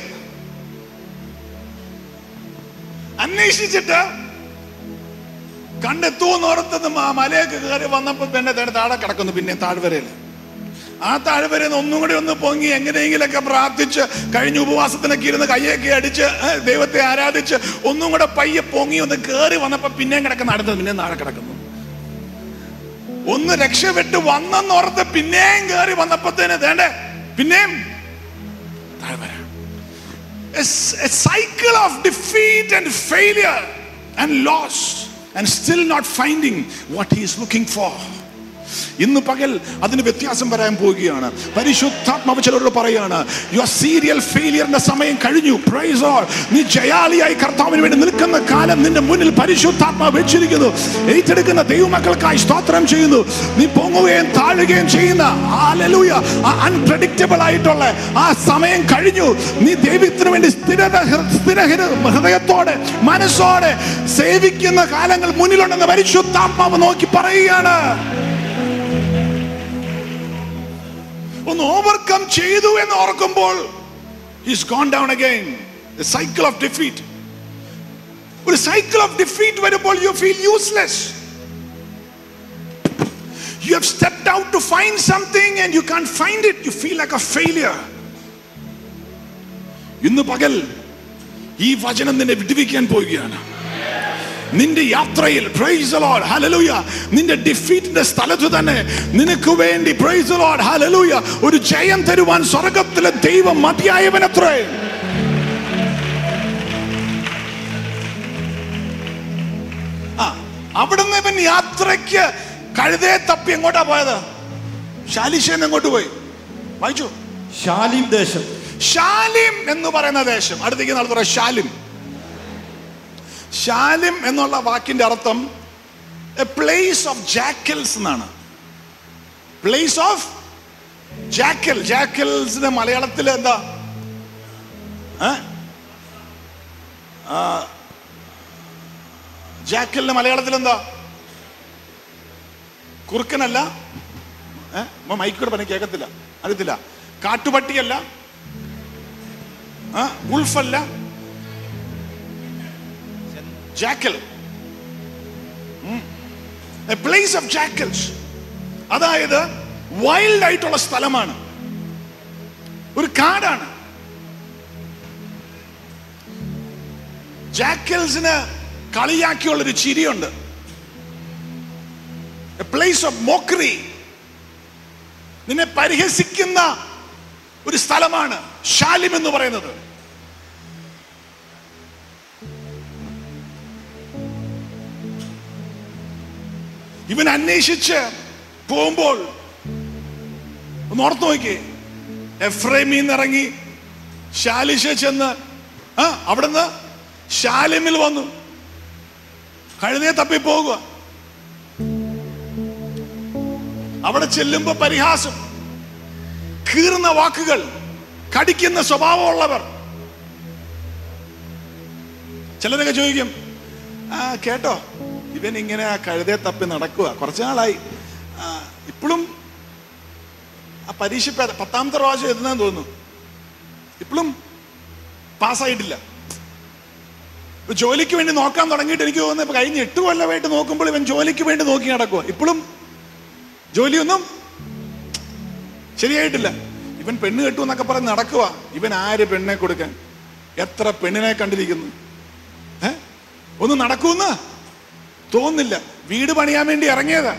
അന്വേഷിച്ചിട്ട് കണ്ടെത്തുമെന്ന് ഓർത്തത് മലയൊക്കെ കയറി വന്നപ്പോൾ തന്നെ തന്നെ താഴെ കിടക്കുന്നു പിന്നെ താഴ്വരയിൽ ആ താഴ്വരയിൽ നിന്ന് ഒന്നും കൂടി ഒന്ന് പൊങ്ങി എങ്ങനെയെങ്കിലൊക്കെ പ്രാർത്ഥിച്ച് കഴിഞ്ഞ ഉപവാസത്തിനൊക്കെ ഇരുന്ന് കയ്യൊക്കെ അടിച്ച് ഏ, ദൈവത്തെ ആരാധിച്ച് ഒന്നും കൂടെ പയ്യെ പൊങ്ങി ഒന്ന് കയറി വന്നപ്പോ പിന്നെയും കിടക്കുന്ന അടുത്തത് പിന്നെ താഴെ കിടക്കുന്നു ഒന്ന് രക്ഷപ്പെട്ട് വന്നെന്നോർത്ത് പിന്നെയും കയറി വന്നപ്പോഴത്തേന് വേണ്ടേ പിന്നെയും താഴ്വര a, s- a cycle of defeat and failure and loss and still not finding what he is looking for ഇന്ന് പകൽ അതിന് വ്യത്യാസം വരാൻ പോവുകയാണ് പരിശുദ്ധാത്മാവ് ചിലരോട് പറയാണ് യുവർ സീരിയൽ ഫെയിലിയറിന്റെ സമയം കഴിഞ്ഞു പ്രൈസ് ഓൾ നീ ജയാളിയായി കർത്താവിന് വേണ്ടി നിൽക്കുന്ന കാലം നിന്റെ മുന്നിൽ പരിശുദ്ധാത്മാവ് വെച്ചിരിക്കുന്നു ഏറ്റെടുക്കുന്ന ദൈവമക്കൾക്കായി സ്തോത്രം ചെയ്യുന്നു നീ പൊങ്ങുകയും താഴുകയും ചെയ്യുന്ന അൺപ്രഡിക്റ്റബിൾ ആയിട്ടുള്ള ആ സമയം കഴിഞ്ഞു നീ ദൈവത്തിന് വേണ്ടി സ്ഥിരത സ്ഥിര ഹൃദയത്തോടെ മനസ്സോടെ സേവിക്കുന്ന കാലങ്ങൾ മുന്നിലുണ്ടെന്ന് പരിശുദ്ധാത്മാവ് നോക്കി പറയുകയാണ് ഒന്ന് ഓവർകം ചെയ്തു എന്ന് ഓർക്കുമ്പോൾ is gone down again cycle of defeat ഒരു സൈക്കിൾ ഓഫ് ഡിഫീറ്റ് വരുമ്പോൾ you feel useless you have stepped out to find something and you can find it you feel like a failure ഇന്ന് പകൽ ഈ വചനം നിന്നെ വിടുവിക്കാൻ പോവുകയാണ് നിന്റെ യാത്രയിൽ പ്രൈസ് ലോഡ് ഹലലൂയ നിന്റെ ഡിഫീറ്റിന്റെ സ്ഥലത്ത് തന്നെ നിനക്ക് വേണ്ടി പ്രൈസ് ലോഡ് ഹലലൂയ ഒരു ജയം തരുവാൻ സ്വർഗത്തിലെ ദൈവം മതിയായവനത്രേ ആ അവിടുന്ന് ഇവൻ യാത്രയ്ക്ക് കഴുതയെ തപ്പി എങ്ങോട്ടാ പോയത് ശാലിശേൻ എങ്ങോട്ട് പോയി വായിച്ചു ശാലിം ദേശം ഷാലിം എന്ന് പറയുന്ന ദേശം അടുത്തേക്ക് നടത്തുക ഷാലിം ഷാലിം എന്നുള്ള വാക്കിന്റെ അർത്ഥം എ പ്ലേസ് ഓഫ് ജാക്കൽസ് എന്നാണ് പ്ലേസ് ഓഫ് ജാക്കൽ ജാക്കൽസിന്റെ മലയാളത്തിൽ എന്താ ഏ? ആ, ജാക്കലിന്റെ മലയാളത്തിൽ എന്താ കുറുക്കനല്ല ഏഹ് മൈക്കൂടെ പറഞ്ഞ കേൾക്കത്തില്ല അറിയത്തില്ല കാട്ടുപട്ടിയല്ല ആ, ഉൾഫല്ല jackal a place of jackals അതായത് വൈൽഡ് ആയിട്ടുള്ള സ്ഥലമാണ് ഒരു കാടാണ് ജാക്കൽസിന് കളിയാക്കിയുള്ള ഒരു ചിരിയുണ്ട് എ പ്ലേസ് ഓഫ് മോക്കറി നിന്നെ പരിഹസിക്കുന്ന ഒരു സ്ഥലമാണ് ഷാലിം എന്ന് പറയുന്നത് ഇവൻ അന്വേഷിച്ച് പോകുമ്പോൾ ഒന്ന് ഓർത്ത് നോക്കി എഫ്രൈമിൽ നിന്ന് ഇറങ്ങി ശാലിശ ചെന്ന് ആ അവിടുന്ന് ശാലിമിൽ വന്നു കഴുതയെ തപ്പി പോകുക അവിടെ ചെല്ലുമ്പോ പരിഹാസം കീറുന്ന വാക്കുകൾ കടിക്കുന്ന സ്വഭാവമുള്ളവർ ചിലരൊക്കെ ചോദിക്കും ആ കേട്ടോ ഇവൻ ഇങ്ങനെ ആ കഴുതയെ തപ്പി നടക്കുക കുറച്ചു നാളായി ആ, ഇപ്പോഴും ആ പരീക്ഷ പ- പത്താമത്തെ പ്രാവശ്യം എഴുതുന്നതെന്ന് തോന്നുന്നു ഇപ്പോഴും പാസ്സായിട്ടില്ല ഇപ്പൊ ജോലിക്ക് വേണ്ടി നോക്കാൻ തുടങ്ങിയിട്ട് എനിക്ക് തോന്നുന്നു ഇപ്പൊ കഴിഞ്ഞ എട്ട് കൊല്ലമായിട്ട് നോക്കുമ്പോൾ ഇവൻ ജോലിക്ക് വേണ്ടി നോക്കി നടക്കുക ഇപ്പോഴും ജോലിയൊന്നും ശരിയായിട്ടില്ല ഇവൻ പെണ്ണ് കെട്ടു എന്നൊക്കെ പറഞ്ഞ് നടക്കുക ഇവൻ ആര് പെണ്ണെ കൊടുക്കാൻ എത്ര പെണ്ണിനെ കണ്ടിരിക്കുന്നു ഏ ഒന്നും നടക്കൂന്ന് തോന്നുന്നില്ല വീട് പണിയാൻ വേണ്ടി ഇറങ്ങിയതാ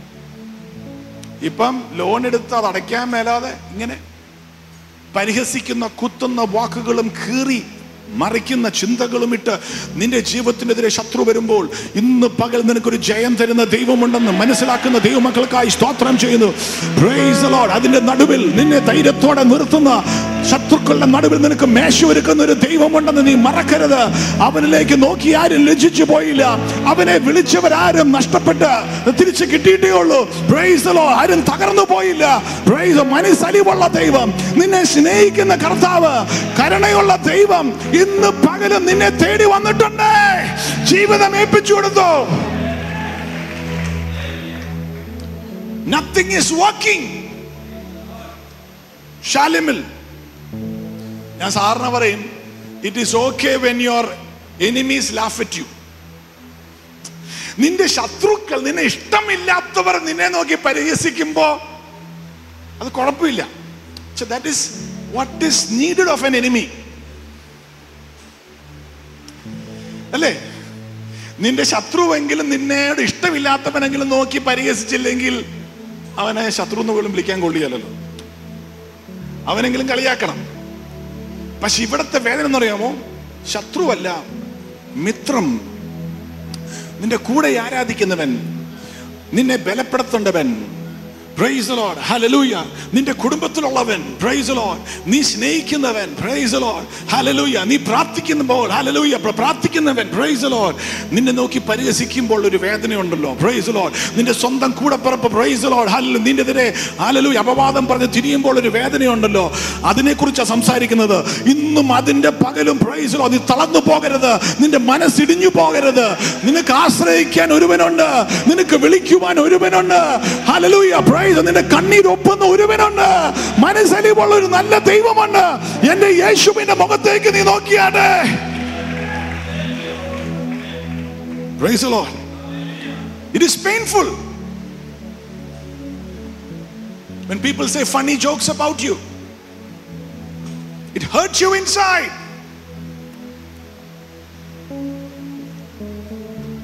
ഇപ്പം ലോൺ എടുത്ത് അത് അടയ്ക്കാൻ മേലാതെ ഇങ്ങനെ പരിഹസിക്കുന്ന കുത്തുന്ന വാക്കുകളും കീറി മറിക്കുന്ന ചിന്തകളും ഇട്ട് നിന്റെ ജീവിതത്തിനെതിരെ ശത്രു വരുമ്പോൾ ഇന്ന് പകൽ നിനക്കൊരു ജയം തരുന്ന ദൈവമുണ്ടെന്ന് മനസ്സിലാക്കുന്ന ദൈവമക്കൾക്കായി സ്തോത്രം ചെയ്യുന്നു Praise the Lord. അതിന്റെ നടുവിൽ നിന്നെ ധൈര്യത്തോടെ നിർത്തുന്ന ശത്രുക്കളുടെ നടുവിൽ നിനക്ക് മേശ ഒരുക്കുന്ന ഒരു ദൈവമുണ്ടെന്ന് നീ മറക്കരുത് അവനിലേക്ക് നോക്കി ആരും ലജ്ജിച്ചു പോയില്ല അവനെ വിളിച്ചവരാരും നഷ്ടപ്പെട്ട് തിരിച്ചു കിട്ടിയിട്ടേ ഉള്ളൂ Praise the Lord. ആരും തകർന്നു പോയില്ല Praise the- മനസ്സലിവുള്ള ദൈവം നിന്നെ സ്നേഹിക്കുന്ന കർത്താവ് കരുണയുള്ള ദൈവം ഇന്ന് പകലും നിന്നെ തേടി വന്നിട്ടുണ്ട് ജീവിതം ഏൽപ്പിച്ചു കൊടുത്തു നത്തിങ് ഈസ് വർക്കിംഗ് ഷാലിമിൽ ഞാൻ സാറിന് പറയും it is okay when your enemies laugh at you നിന്റെ ശത്രുക്കൾ നിന്നെ ഇഷ്ടമില്ലാത്തവർ നിന്നെ നോക്കി പരിഹസിക്കുമ്പോ അത് കുഴപ്പമില്ല that is what is needed of an enemy അല്ലേ നിന്റെ ശത്രുവെങ്കിലും നിന്നോട് ഇഷ്ടമില്ലാത്തവനെങ്കിലും നോക്കി പരിഹസിച്ചില്ലെങ്കിൽ അവനെ ശത്രു എന്ന് പോലും വിളിക്കാൻ കൊള്ളിയല്ലോ അവനെങ്കിലും കളിയാക്കണം പക്ഷെ ഇവിടത്തെ വേദന എന്നറിയാമോ ശത്രുവല്ല മിത്രം നിന്റെ കൂടെ ആരാധിക്കുന്നവൻ നിന്നെ ബലപ്പെടുത്തേണ്ടവൻ Praise the Lord. Hallelujah. നിന്റെ കുടുംബത്തിലുള്ളവൻ Praise the Lord. നീ സ്നേഹിക്കുന്നവൻ Praise the Lord. Hallelujah. നീ പ്രാർത്ഥിക്കുമ്പോൾ Hallelujah. പ്ര- പ്രാർത്ഥിക്കുന്നവൻ Praise the Lord. നിന്നെ നോക്കി പരിഹസിക്കുമ്പോൾ ഒരു വേദനയുണ്ടല്ലോ Praise the Lord. നിന്റെ സ്വന്തം കൂടപ്പിറപ്പ് Praise the Lord. Hallelujah. നിന്റെതിരെ Hallelujah. അപവാദം പറഞ്ഞ് തിരിയുമ്പോൾ ഒരു വേദനയുണ്ടല്ലോ അതിനെക്കുറിച്ചാണ് സംസാരിക്കുന്നത് ഇന്നും അതിന്റെ പകലും Praise the Lord. നീ തളർന്നു പോകരുത് നിന്റെ മനസ്സിടിഞ്ഞു പോകരുത് നിനക്ക് ആശ്രയിക്കാൻ ഒരുവനുണ്ട് നിനക്ക് വിളിക്കുവാൻ ഒരുവനുണ്ട് ഹല്ലേലൂയ പ്രൈസ് നിന്റെ കണ്ണീർ ഒപ്പുന്ന ഒരുവനുണ്ട് മനസ്സലിവുള്ള ഒരു നല്ല ദൈവമുണ്ട് എന്റെ യേശുവിന്റെ മുഖത്തേക്ക് നീ നോക്കിയാട്ടെ Praise the Lord. It is painful when people say funny jokes about you. It hurts you inside.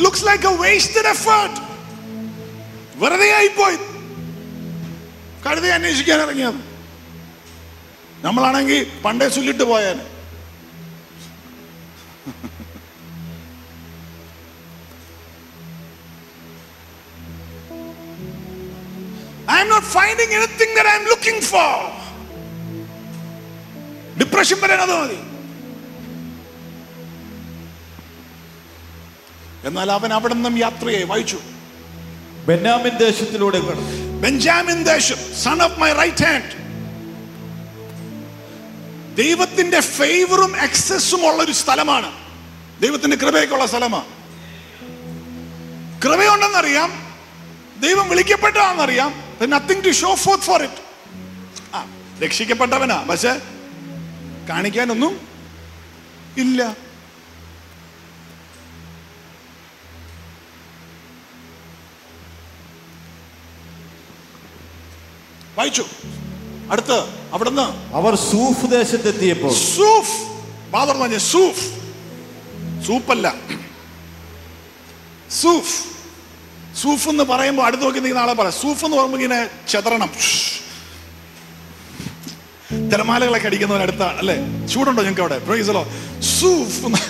It looks like a wasted effort വെറുതെ ആയിപ്പോയി കഴുതി അന്വേഷിക്കാൻ ഇറങ്ങിയത് നമ്മളാണെങ്കിൽ പണ്ടേ ചൊല്ലിട്ട് പോയാൽ I am not finding anything that I am looking for. Depression വരാൻ അത് മതി എന്നാൽ അവൻ അവിടെ നിന്നും യാത്രയെ വായിച്ചു ബെന്യാമിൻ ദേശത്തിലൂടെ കടന്നു ബെഞ്ചാമിൻ ദേശം son of my right hand ദൈവത്തിന്റെ ഫേവറും എക്സസും ഉള്ള ഒരു സ്ഥലമാണ് ദൈവത്തിന്റെ കൃപയൊക്കെ ഉള്ള സ്ഥലമാണ് കൃപയുണ്ടെന്നറിയാം ദൈവം വിളിക്കപ്പെട്ടതാണെന്നറിയാം nothing to show forth for it ആ രക്ഷിക്കപ്പെട്ടവനാ പക്ഷെ കാണിക്കാനൊന്നും ഇല്ല വായിച്ചു അടുത്ത് അവിടുന്ന് അവർ സൂഫ് ദേശത്തെത്തിയപ്പോൾ സൂഫ് ഫാദർ പറഞ്ഞ സൂഫ് സൂപ്പല്ല സൂഫ് സൂഫ് എന്ന് പറയുമ്പോൾ അടുത്ത് നോക്കി നിൽക്കുന്ന ആളെ പറയാം സൂഫ് എന്ന് പറയുമ്പോൾ ഇങ്ങനെ ചെതറണം തിരമാലകളൊക്കെ അടിക്കുന്നവനടുത്താണ് അല്ലേ ചൂടുണ്ടോ ഞങ്ങൾക്ക് അവിടെ പ്രൈസലോ സൂഫ് എന്ന്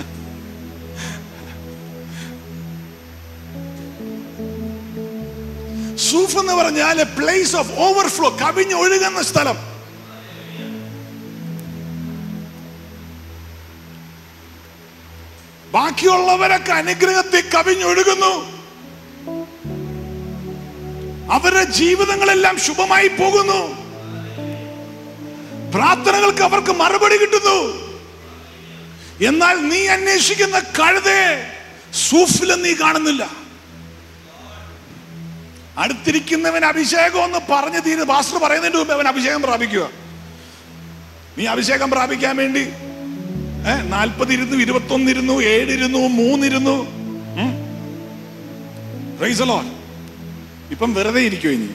സൂഫ് എന്ന് പറഞ്ഞാൽ പ്ലേസ് ഓഫ് ഓവർഫ്ലോ കവിഞ്ഞൊഴുകുന്ന സ്ഥലം ബാക്കിയുള്ളവരൊക്കെ അനുഗ്രഹത്തിൽ കവിഞ്ഞൊഴുകുന്നു അവരുടെ ജീവിതങ്ങളെല്ലാം ശുഭമായി പോകുന്നു പ്രാർത്ഥനകൾക്ക് അവർക്ക് മറുപടി കിട്ടുന്നു എന്നാൽ നീ അന്വേഷിക്കുന്ന കഴുതേ സൂഫിലും നീ കാണുന്നില്ല അടുത്തിരിക്കുന്നവൻ അഭിഷേകം എന്ന് പറഞ്ഞു തീര് പാസ്റ്റർ പറയുന്നതിന് മുമ്പ് അവൻ അഭിഷേകം പ്രാപിക്കുക നീ അഭിഷേകം പ്രാപിക്കാൻ വേണ്ടി ഏഹ് നാൽപ്പത് ഇരുന്നു ഇരുപത്തൊന്നിരുന്നു ഏഴിരുന്നു മൂന്നിരുന്നു ഉം. Praise the Lord. ഇപ്പം വെറുതെ ഇരിക്കും ഇനി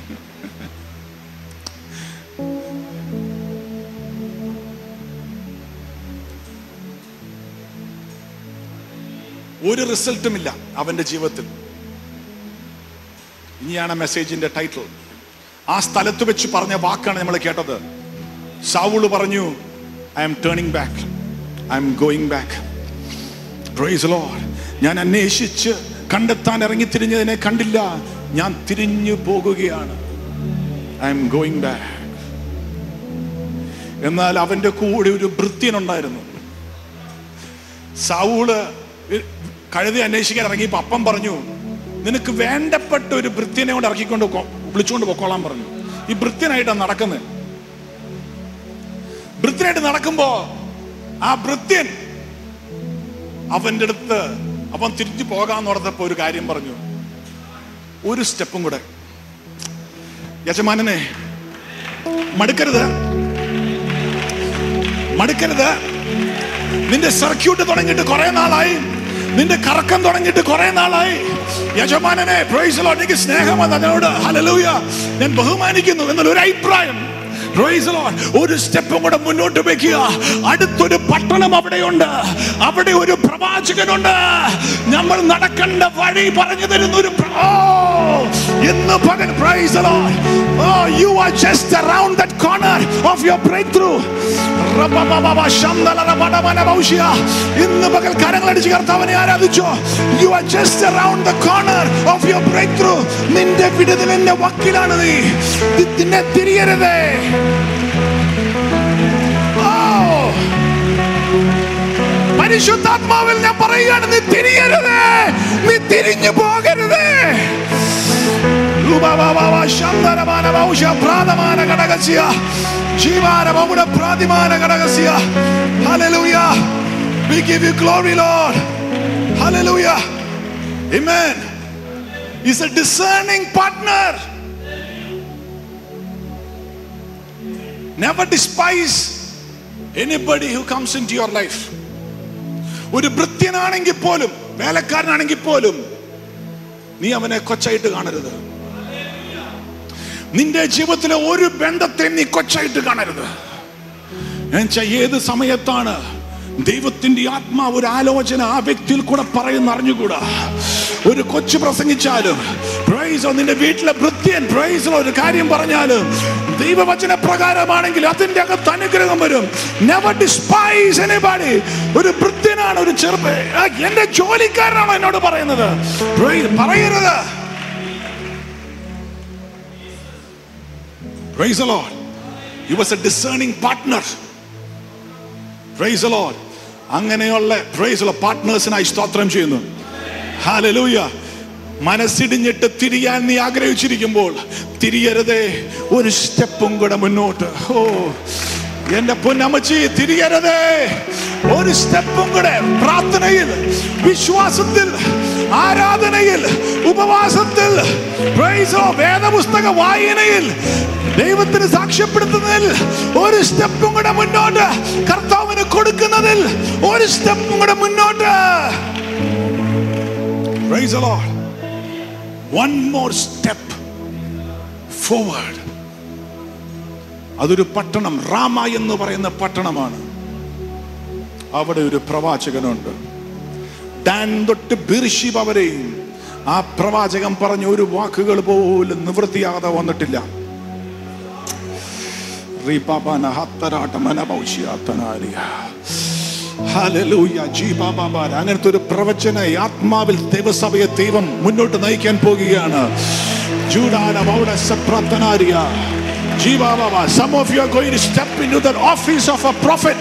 ഒരു റിസൾട്ടും ഇല്ല അവന്റെ ജീവിതത്തിൽ ഇനിയാണ് മെസ്സേജിന്റെ ടൈറ്റിൽ ആ സ്ഥലത്ത് വെച്ച് പറഞ്ഞ വാക്കാണ് നമ്മൾ കേട്ടത് സാവുള് പറഞ്ഞു I'm turning back I'm going back praise Lord ഞാൻ അന്വേഷിച്ച് കണ്ടെത്താൻ ഇറങ്ങി തിരിഞ്ഞതിനെ കണ്ടില്ല ഞാൻ തിരിഞ്ഞു പോകുകയാണ് ഐ എം ഗോയിങ് ബാക്ക് എന്നാൽ അവന്റെ കൂടെ ഒരു ഭൃത്യനുണ്ടായിരുന്നു സാവൂള് കഴുതി അന്വേഷിക്കാൻ ഇറങ്ങിയപ്പോ അപ്പം പറഞ്ഞു നിനക്ക് വേണ്ടപ്പെട്ട ഒരു ഭൃത്യനെ കൊണ്ട് ഇറക്കിക്കൊണ്ട് കൊ- വിളിച്ചുകൊണ്ട് പൊക്കോളാൻ പറഞ്ഞു ഈ ഭൃത്യനായിട്ടാണ് നടക്കുന്നത് ഭൃത്യനായിട്ട് നടക്കുമ്പോ ആ ഭൃത്യൻ അവന്റെ അടുത്ത് അവൻ തിരിഞ്ഞു പോകാന്ന് ഓർത്തപ്പോ ഒരു കാര്യം പറഞ്ഞു ഒരു സ്റ്റെപ്പും കൂടെ യജമാനനെ മടുക്കരുത് മടുക്കരുത് നിന്റെ സർക്യൂട്ട് തുടങ്ങിയിട്ട് കുറെ നാളായി നിന്റെ കറക്കം തുടങ്ങിയിട്ട് കുറെ നാളായി യജമാനനെ പ്രൈസ് ലോർഡ് എനിക്ക് സ്നേഹം അതിനോട് ഹല്ലേലൂയ ഞാൻ ബഹുമാനിക്കുന്നു എന്നാൽ ഒരു അഭിപ്രായം Praise the Lord. ഒരു സ്റ്റെപ്പും കൂടെ മുന്നോട്ട് വെക്കുക അടുത്തൊരു പട്ടണം അവിടെയുണ്ട് അവിടെ ഒരു പ്രവാചകനുണ്ട് നമ്മൾ നടക്കേണ്ട വഴി പറഞ്ഞു തരുന്ന ഒരു പ്ര- ഓ, ഇന്ന് പകൽ praise the Lord. Oh, you are just around that corner of your breakthrough. റബബബബ ശംദലറബടമന ഭൗഷ്യ. ഇന്ന് പകൽ കരങ്ങളടിച്ച് കർത്താവിനെ ആരാധിച്ചോ you are just around the corner of your breakthrough നിന്റെ വിടുതലിന്റെ വക്കിലാണ് നീ തി- നിന്നെ തിരിയരുതേ ഓ. പരിശുദ്ധാത്മാവിൽ ഞാൻ പറയുകയാണ് നീ തിരിയരുതേ നീ തിരിഞ്ഞു പോകരുതേ ലുബബബബ ശംദരമാന ഭൗഷ്യ പ്രാതമാന ഘടകസ്യ ജീവാരമമുട പ്രാതിമാന ഘടകസ്യ hallelujah we give you glory lord hallelujah amen he's a discerning partner never despise anybody who comes into your life ഒരു ഭൃത്യനാണെങ്കിൽ പോലും വേലക്കാരനാണെങ്കിൽ പോലും നീ അവനെ കൊച്ചായിട്ട് കാണരുത് നിന്റെ ജീവിതത്തിലെ ഒരു ബന്ധത്തെ നീ കൊച്ചായിട്ട് കാണരുത് എന്നുവെച്ചാ ഏത് സമയത്താണ് ദൈവത്തിന്റെ ആത്മാവ് ഒരു ആലോചന ആ വ്യക്തിയിൽ കൂടെ പറയുന്ന അറിഞ്ഞുകൂടാ ഒരു കൊച്ചു പ്രസംഗിച്ചാലും പ്രൈസോ നിന്റെ വീട്ടിലെ ഭൃത്യൻ പ്രൈസോ ഒരു കാര്യം പറഞ്ഞാലും ദൈവവചന പ്രകാരമാണെങ്കിൽ അതിന്റെ അകത്ത് അനുഗ്രഹം വരും നെവർ ഡിസ്പൈസ് എനിബഡി ഒരു ഭൃത്യനാണ് ഒരു ചെറുപ്പ ആ, എന്റെ ജോലിക്കാരനാണ് എന്നോട് പറയുന്നത് Praise- പറയരുത് Praise the Lord. He was a discerning partner. Praise the Lord. അങ്ങനെയുള്ള പ്രൈസ് പാർട്ട്നേഴ്സിനായി സ്തോത്രം ചെയ്യുന്നു ഹാലലൂയ മനസ്സിടിഞ്ഞിട്ട് തിരിയാൻ നീ ആഗ്രഹിച്ചിരിക്കുമ്പോൾ തിരിയരുതേ ഒരു സ്റ്റെപ്പും കൂടെ മുന്നോട്ട് ഓ എന്റെ പൊന്നമ്മച്ചി തിരിയരുതേ ഒരു സ്റ്റെപ്പും കൂടെ പ്രാർത്ഥനയിൽ വിശ്വാസത്തിൽ ആരാധനയിൽ ഉപവാസത്തിൽ പ്രൈസോ വേദപുസ്തക വായനയിൽ ദൈവത്തിന് സാക്ഷ്യപ്പെടുത്തുന്നതിൽ ഒരു സ്റ്റെപ്പും കൂടെ മുന്നോട്ട് കർത്താവിന് കൊടുക്കുന്നതിൽ ഒരു സ്റ്റെപ്പും കൂടെ മുന്നോട്ട് Praise the Lord. One more step forward. അതൊരു പട്ടണം റാമ എന്ന് പറയുന്ന പട്ടണമാണ് അവിടെ ഒരു പ്രവാചകനുണ്ട് ഡാൻ തൊട്ട് ബിർഷിബ വരെയും ആ പ്രവാചകൻ പറഞ്ഞ ഒരു വാക്കുകൾ പോലും നിവൃത്തിയാകാതെ വന്നിട്ടില്ല റീപാപാന ഹത്തരാട്ടമന ഭൗഷ്യാത്തനാരിയ. ഹല്ലേലൂയ, ജീബാബാബാര. അങ്ങനത്തെ ഒരു പ്രവചന ആത്മാവിൽ ദൈവസഭയെ ദൈവം മുന്നോട്ട് നയിക്കാൻ പോകുകയാണ് ജൂഡാന മൗഡ സപ്രത്തനാരിയ. ജീബാബാബ. Some of you are going to step into the office of a prophet.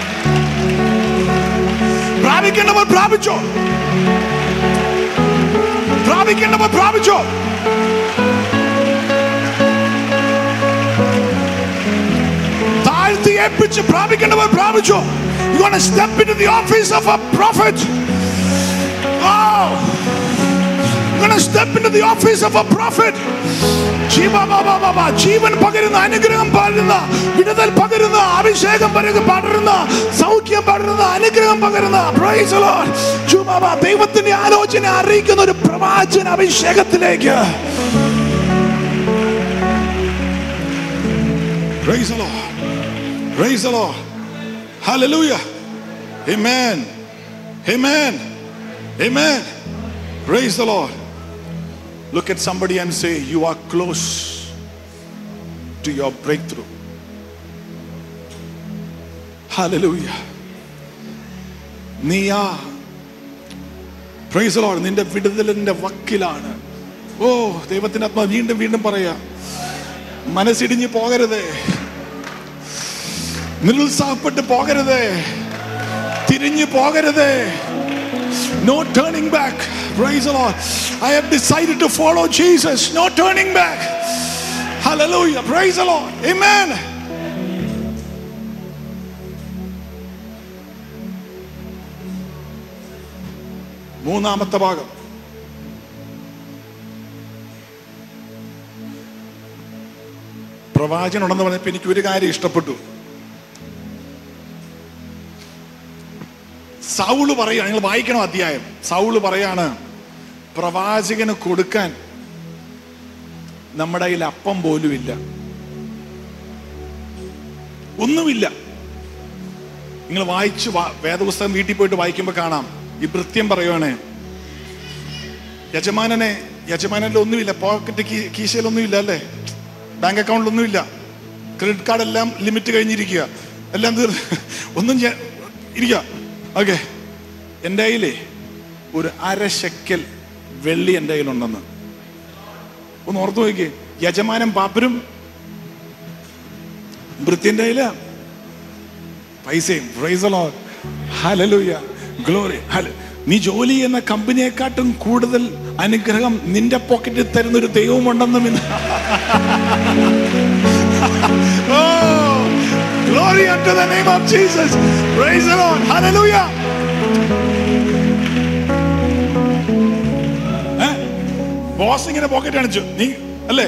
പ്രാപിക്കേണ്ടവർ പ്രാപിച്ചോ പ്രാപിക്കേണ്ടവർ പ്രാപിച്ചോ താഴ്ത്തി ഏൽപ്പിച്ച് പ്രാപിക്കേണ്ടവർ പ്രാപിച്ചോ You want to step into the office of a prophet. Oh. You're going to step into the office of a prophet. ജീവബാബാബാബാ. ജീവൻ പകരുന്ന അനുഗ്രഹം പകരുന്ന വിടുതൽ പകരുന്ന അഭിഷേകം പകരുന്ന പടരുന്ന സൗഖ്യം പകരുന്ന അനുഗ്രഹം പകരുന്ന Praise the Lord. ജൂബാബ ദൈവത്തിന്റെ ആലോചന അറിയിക്കുന്ന ഒരു പ്രവാചന അഭിഷേകത്തിലേക്ക് Praise the Lord. Praise the Lord. Hallelujah. Amen. Amen. Amen. Praise the Lord. Look at somebody and say, You are close to your breakthrough. Hallelujah. നീയാ പ്രൈസ് ലോഡ് നിന്റെ വിടുതലിന്റെ വക്കിലാണ് ഓ ദൈവത്തിന്റെ ആത്മാ വീണ്ടും വീണ്ടും പറയാ മനസ്സിടിഞ്ഞ് പോകരുതേ നിരുത്സാഹപ്പെട്ട് പോകരുതേ തിരിഞ്ഞു പോകരുതേ No turning back. Praise the Lord. I have decided to follow Jesus. No turning back. Hallelujah. Praise the Lord. Amen. മൂന്നാമത്തെ ഭാഗം പ്രവാചകൻ ഉണ്ടെന്ന് പറഞ്ഞപ്പോ എനിക്ക് ഒരു കാര്യം ഇഷ്ടപ്പെട്ടു സൗള് പറയാണ് നിങ്ങൾ വായിക്കണം അധ്യായം സൗള് പറയാണ് പ്രവാചകന് കൊടുക്കാൻ നമ്മുടെ കയ്യിൽ അപ്പം പോലും ഇല്ല ഒന്നുമില്ല നിങ്ങൾ വായിച്ച് വാ- വേദപുസ്തകം വീട്ടിൽ പോയിട്ട് വായിക്കുമ്പോൾ കാണാം ഈ ഭൃത്യം പറയുവാണേ യജമാനനെ യജമാനനിൽ ഒന്നുമില്ല പോക്കറ്റ് കീ- കീശയിലൊന്നുമില്ല അല്ലേ ബാങ്ക് അക്കൗണ്ടിലൊന്നുമില്ല ക്രെഡിറ്റ് കാർഡ് എല്ലാം ലിമിറ്റ് കഴിഞ്ഞിരിക്കുക എല്ലാം തീർ ഒന്നും ചെയ്യാൻ ഇരിക്കുക ഓക്കെ എൻ്റെ കയ്യിലേ ഒരു അര ശക്കൽ വെള്ളി എൻ്റെ കയ്യിലുണ്ടെന്ന് ഒന്ന് ഓർത്തു നോക്കിയേ യജമാനം പാപ്പരും വൃത്തിൻ്റെ കയ്യില് പൈസയും പ്രൈസലോ ഹലലൂയ ഗ്ലോറി ഹല നീ ജോലി ചെയ്യുന്ന കമ്പനിയെക്കാട്ടും കൂടുതൽ അനുഗ്രഹം നിന്റെ പോക്കറ്റിൽ തരുന്ന ഒരു ദൈവമുണ്ടെന്നും ഇന്ന് Oh, glory unto the name of Jesus. Praise the Lord. Hallelujah. ഏ? ബോസ് ഇങ്ങനെ പോക്കറ്റ് അണിച്ചു നീ അല്ലേ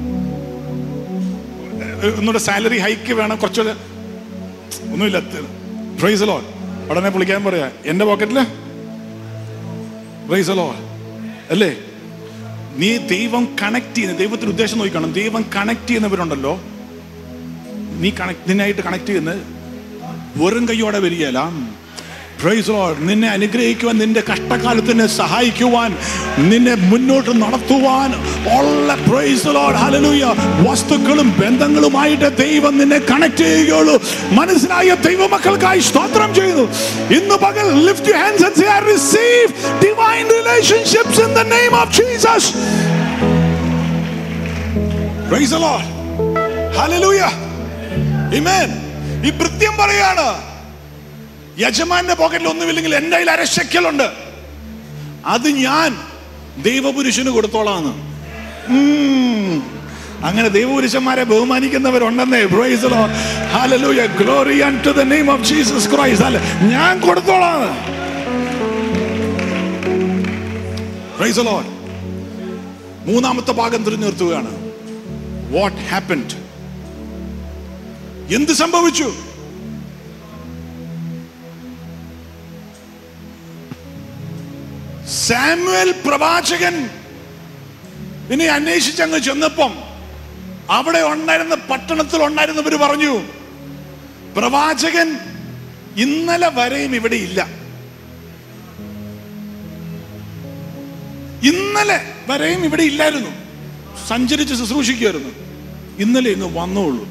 ഏ, ഒന്നുകൂടെ സാലറി ഹൈക്ക് വേണം കുറച്ചുകൂടെ ഒന്നുമില്ല പ്രൈസ് ലോ ഉടനെ വിളിക്കാൻ പറയാ എന്റെ പോക്കറ്റില് പ്രൈസ് ലോ അല്ലേ നീ ദൈവം കണക്ട് ചെയ്യുന്ന ദൈവത്തിന്റെ ഉദ്ദേശം നോക്കിക്കണം ദൈവം കണക്ട് ചെയ്യുന്നവരുണ്ടല്ലോ നീ കണക്ട് നിന്നായിട്ട് കണക്ട് ചെയ്യുന്നത് വെറും കൈയോടെ വരികയല്ല Praise the Lord. നിന്നെ അനുഗ്രഹിക്കുവാൻ നിന്റെ കഷ്ടകാലത്തിന് സഹായിക്കുവാൻ നിന്നെ മുന്നോട്ട് നടത്തുവാൻ ഉള്ള പ്രൈസ് ലോഡ് ഹല്ലേലൂയ വസ്തുക്കളും ബന്ധങ്ങളുമായിട്ട് ദൈവം നിന്നെ കണക്ട് ചെയ്യുകയുള്ളൂ മനസ്സിലായ ദൈവമക്കൾക്കായി സ്തോത്രം ചെയ്യുന്നു ഇന്ന് പകൽ lift you hands and say I receive divine relationships in the name of Jesus praise the Lord hallelujah amen ഈ കൃത്യം പറയാണ് യജമാന്റെ പോക്കറ്റിൽ ഒന്നുമില്ലെങ്കിൽ എൻ്റെ കയ്യിൽ അരശക്കലുണ്ട് അത് ഞാൻ ദൈവപുരുഷന് കൊടുത്തോളാന്ന് ഉം. അങ്ങനെ ദൈവപുരുഷന്മാരെ ബഹുമാനിക്കുന്നവരുണ്ടെന്നേ Praise the Lord. Hallelujah. Glory unto the name of Jesus Christ. അല്ല ഞാൻ കൊടുത്തോളാന്ന് Praise the Lord. മൂന്നാമത്തെ ഭാഗം തിരിഞ്ഞു നിർത്തുകയാണ് വാട്ട് ഹാപ്പൻഡ് എന്ത് സംഭവിച്ചു സാമുവൽ പ്രവാചകൻ ഇനി അന്വേഷിച്ചങ്ങ് ചെന്നപ്പം അവിടെ ഉണ്ടായിരുന്ന പട്ടണത്തിൽ ഉണ്ടായിരുന്നവർ പറഞ്ഞു പ്രവാചകൻ ഇന്നലെ വരെയും ഇവിടെ ഇല്ല ഇന്നലെ വരെയും ഇവിടെ ഇല്ലായിരുന്നു സഞ്ചരിച്ച് ശുശ്രൂഷിക്കുമായിരുന്നു ഇന്നലെ ഇന്ന് വന്നോളൂ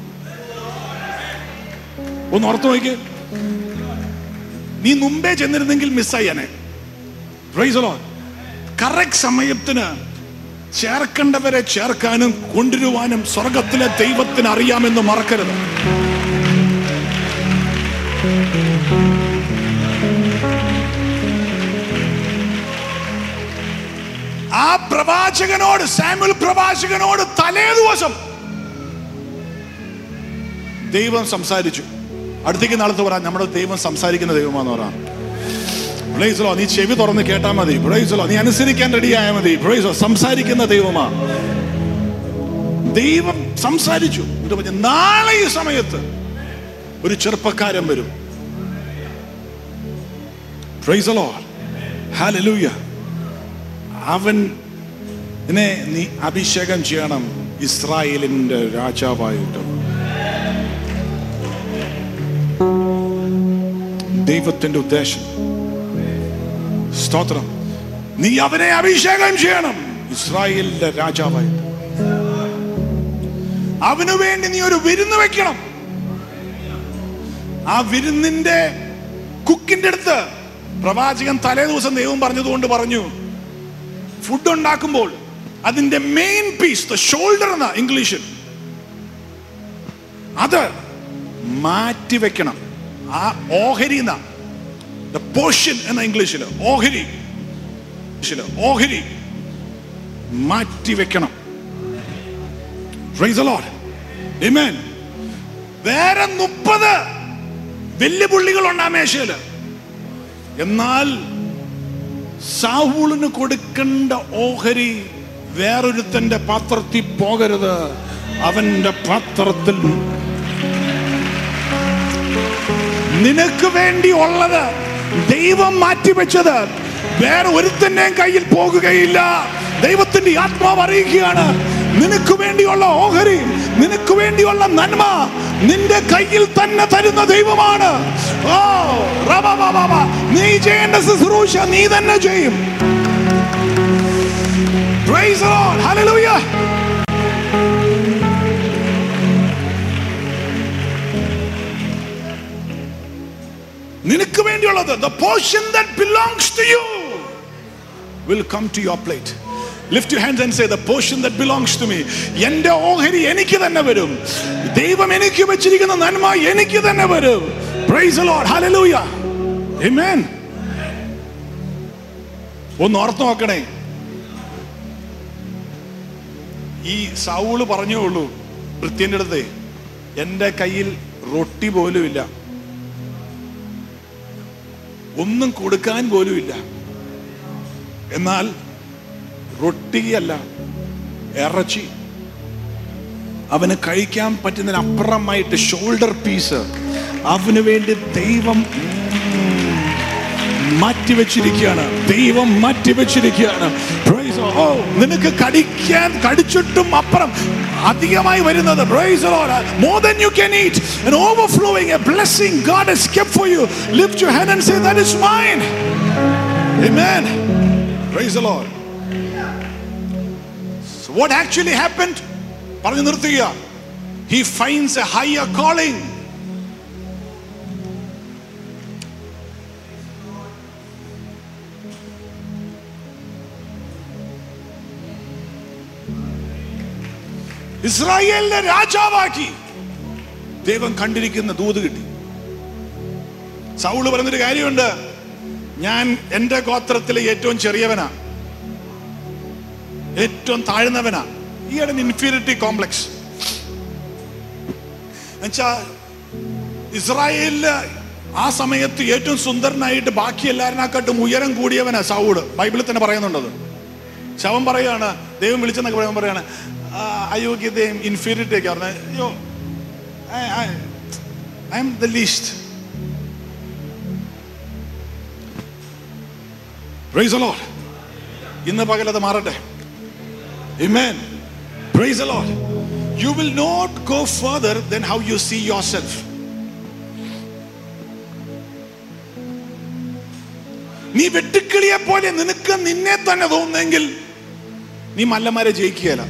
ഒന്ന് ഓർത്തു നോക്കി നീ മുമ്പേ ചെന്നിരുന്നെങ്കിൽ മിസ്സായനെ കറക്റ്റ് സമയത്തിന് ചേർക്കേണ്ടവരെ ചേർക്കാനും കൊണ്ടുവരുവാനും സ്വർഗത്തിലെ ദൈവത്തിന് അറിയാമെന്ന് മറക്കരുത് ആ പ്രവാചകനോട് സാമുൽ പ്രവാചകനോട് തലേ ദിവസം ദൈവം സംസാരിച്ചു അടുത്തേക്ക് നാളത്ത് പറയാം നമ്മുടെ ദൈവം സംസാരിക്കുന്ന ദൈവമാന്ന് പറയാം പ്രൈസലോ നീ ചെവി തുറന്ന് കേട്ടാ മതി പ്രൈസലോ നീ അനുസരിക്കാൻ റെഡിയായാൽ മതി പ്രൈസോ സംസാരിക്കുന്ന ദൈവമാ ദൈവം സംസാരിച്ചു എന്നിട്ട് പറഞ്ഞു നാളെ ഈ സമയത്ത് ഒരു ചെറുപ്പക്കാരൻ വരും പ്രൈസലോ ഹാലലൂയ അവൻ നെ നീ അഭിഷേകം ചെയ്യണം ഇസ്രായേലിന്റെ രാജാവായിട്ട് ദൈവത്തിന്റെ ഉദ്ദേശം സ്തോത്രം നീ അവനെ അഭിഷേകം ചെയ്യണം ഇസ്രായേലിന്റെ രാജാവായിട്ട് അവനു വേണ്ടി നീ ഒരു വിരുന്ന് വെക്കണം ആ വിരുന്നിന്റെ കുക്കിന്റെ അടുത്ത് പ്രവാചകൻ തലേ ദിവസം ദൈവം പറഞ്ഞതുകൊണ്ട് പറഞ്ഞു ഫുഡ് ഉണ്ടാക്കുമ്പോൾ അതിന്റെ മെയിൻ പീസ് ദ ഷോൾഡർ എന്ന ഇംഗ്ലീഷിൽ അത് മാറ്റി വെക്കണം ആ ഓഹരി എന്ന ദ പോർഷൻ എന്ന ഇംഗ്ലീഷിൽ ഓഹരി ഇംഗ്ലീഷില് ഓഹരി മാറ്റി വെക്കണം Praise the Lord. Amen. വേറെ മുപ്പത് വെല്ലുവിളികളുണ്ട് ആ മേശയില് എന്നാൽ സാവൂളിന് കൊടുക്കേണ്ട ഓഹരി വേറൊരുത്തന്റെ പാത്രത്തിൽ പോകരുത് അവന്റെ പാത്രത്തിൽ നിനക്ക് വേണ്ടി ഉള്ളത് ദൈവം മാറ്റിവെച്ചത് വേറെ ഒരുത്തന്റെയും കയ്യിൽ പോകുകയില്ല ദൈവത്തിന്റെ ആത്മാവ് അറിയിക്കുകയാണ് നിനക്ക് വേണ്ടിയുള്ള ഓഹരി നിനക്ക് വേണ്ടിയുള്ള നന്മ നിന്റെ കയ്യിൽ തന്നെ തരുന്ന ദൈവമാണ് ഓ റബ ബ ബ ബ. നീ ചെയ്യേണ്ട ശുശ്രൂഷ നീ തന്നെ ചെയ്യും Praise the Lord. Hallelujah. നിനക്ക് വേണ്ടിയുള്ളത് the portion that belongs to you will come to your plate lift your hands and say the portion that belongs to me എന്റെ ഓഹരി എനിക്ക് തന്നെ വരും ദൈവം എനിക്ക് വെച്ചിരിക്കുന്ന നന്മ എനിക്ക് തന്നെ വരും praise the lord hallelujah amen ഒന്ന് ഓർത്ത് നോക്കണേ ഈ സൗള് പറഞ്ഞേ ഉള്ളൂ വൃത്യന്റെ അടുത്ത് എന്റെ കയ്യിൽ റൊട്ടി പോലും ഇല്ല ഒന്നും കൊടുക്കാൻ പോലും ഇല്ല എന്നാൽ റൊട്ടിയല്ല ഇറച്ചി അവന് കഴിക്കാൻ പറ്റുന്നതിനപ്പുറമായിട്ട് ഷോൾഡർ പീസ് അവന് വേണ്ടി ദൈവം മാറ്റിവെച്ചിരിക്കുകയാണ് ദൈവം മാറ്റിവെച്ചിരിക്കുകയാണ് Praise the Lord. ഓ നിനക്ക് കടിക്കാൻ കടിച്ചിട്ടും അപ്പുറം അധികമായി വരുന്നത് Praise the Lord. more than you can eat an overflowing a blessing God has kept for you lift your hand and say that is mine amen praise the Lord so what actually happened പറഞ്ഞു നിർത്തുക he finds a higher calling ഇസ്രായേലിനെ രാജാവാക്കി ദൈവം കണ്ടിരിക്കുന്ന ദൂത് കിട്ടി Saul പറഞ്ഞൊരു കാര്യമുണ്ട് ഞാൻ എൻ്റെ ഗോത്രത്തിലെ ഏറ്റവും ചെറിയവനാ ഏറ്റവും താഴ്ന്നവനാ ഈയുടെ ഇൻഫീരിയറിറ്റി കോംപ്ലക്സ് എന്നുവെച്ചാ ഇസ്രായേലില് ആ സമയത്ത് ഏറ്റവും സുന്ദരനായിട്ട് ബാക്കി എല്ലാവരിനെക്കാട്ടും ഉയരം കൂടിയവനാ സൗള് ബൈബിളിൽ തന്നെ പറയുന്നുണ്ടത് ശവം പറയാണ് ദൈവം വിളിച്ചെന്നൊക്കെ പറയുമ്പോൾ പറയാണ് "ആ, അയോഗ്യതയും ഇൻഫീരിയറിറ്റി ഒക്കെ പറഞ്ഞ അയ്യോ I'm the least praise the Lord. ഇന്ന് പകൽ അത് മാറട്ടെ Amen. Praise the Lord. You will not go further than how you see yourself. നീ വെട്ടുക്കിളിയെ പോലെ നിനക്ക് നിന്നെ തന്നെ തോന്നുന്നെങ്കിൽ നീ മല്ലന്മാരെ ജയിക്കുകയല്ല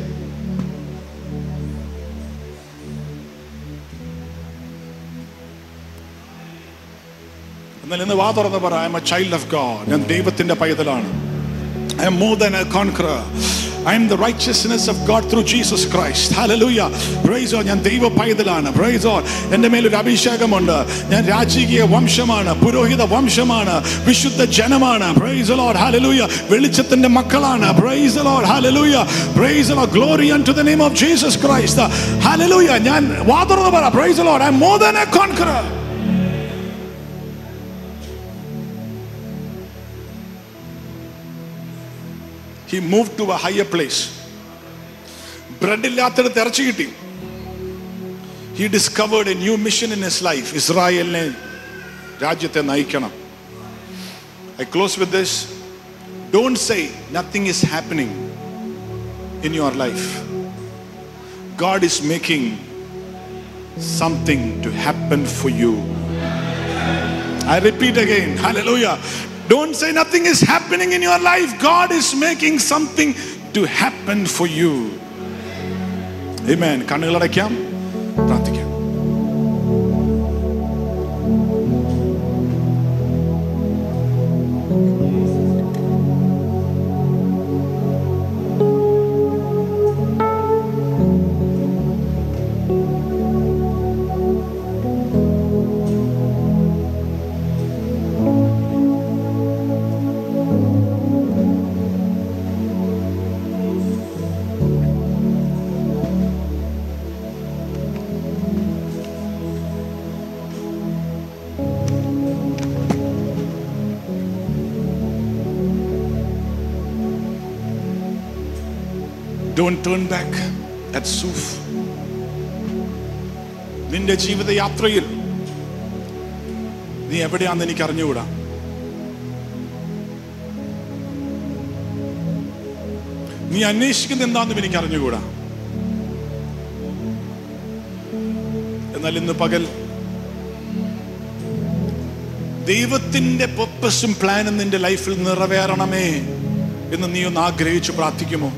എന്നാൽ ഇന്ന് വാ തുറന്ന് പറ I'm a child of God ഞാൻ ദൈവത്തിന്റെ പൈതലാണ് I am more than a conqueror. I am the righteousness of God through Jesus Christ. Hallelujah. Praise God. ഞാൻ ദൈവ പൈതലാണ് Praise God. എൻ്റെ മേലൊരു അഭിഷേകമുണ്ട് ഞാൻ രാജകീയ വംശമാണ് പുരോഹിത വംശമാണ് വിശുദ്ധ ജനമാണ് Praise the Lord. Hallelujah. വെളിച്ചത്തിന്റെ മക്കളാണ് Praise the Lord. Hallelujah. Praise the Lord. Glory unto the name of Jesus Christ. Hallelujah. ഞാൻ വാ തുറന്ന് പറ Praise the Lord. I am more than a conqueror. he moved to a higher place bread ഇല്ലാത്തിടത്ത് ഇറച്ചി കിട്ടി he discovered a new mission in his life ഇസ്രായേലിനെ രാജ്യത്തെ നയിക്കണം I close with this don't say nothing is happening in your life God is making something to happen for you I repeat again, hallelujah. Don't say nothing is happening in your life. God is making something to happen for you. Amen. കണ്ണുകളടയ്ക്കാം പ്രാർത്ഥിക്കാം Don't turn back at Suf. നിന്റെ ജീവിതയാത്രയിൽ നീ എവിടെയാണെന്ന് എനിക്ക് അറിഞ്ഞുകൂടാ നീ അന്വേഷിക്കുന്ന എന്താണെന്നും എനിക്ക് അറിഞ്ഞുകൂടാ എന്നാൽ ഇന്ന് പകൽ ദൈവത്തിന്റെ പർപ്പസും പ്ലാനും നിന്റെ ലൈഫിൽ നിറവേറണമേ എന്ന് നീ ഒന്ന് ആഗ്രഹിച്ചു പ്രാർത്ഥിക്കുമോ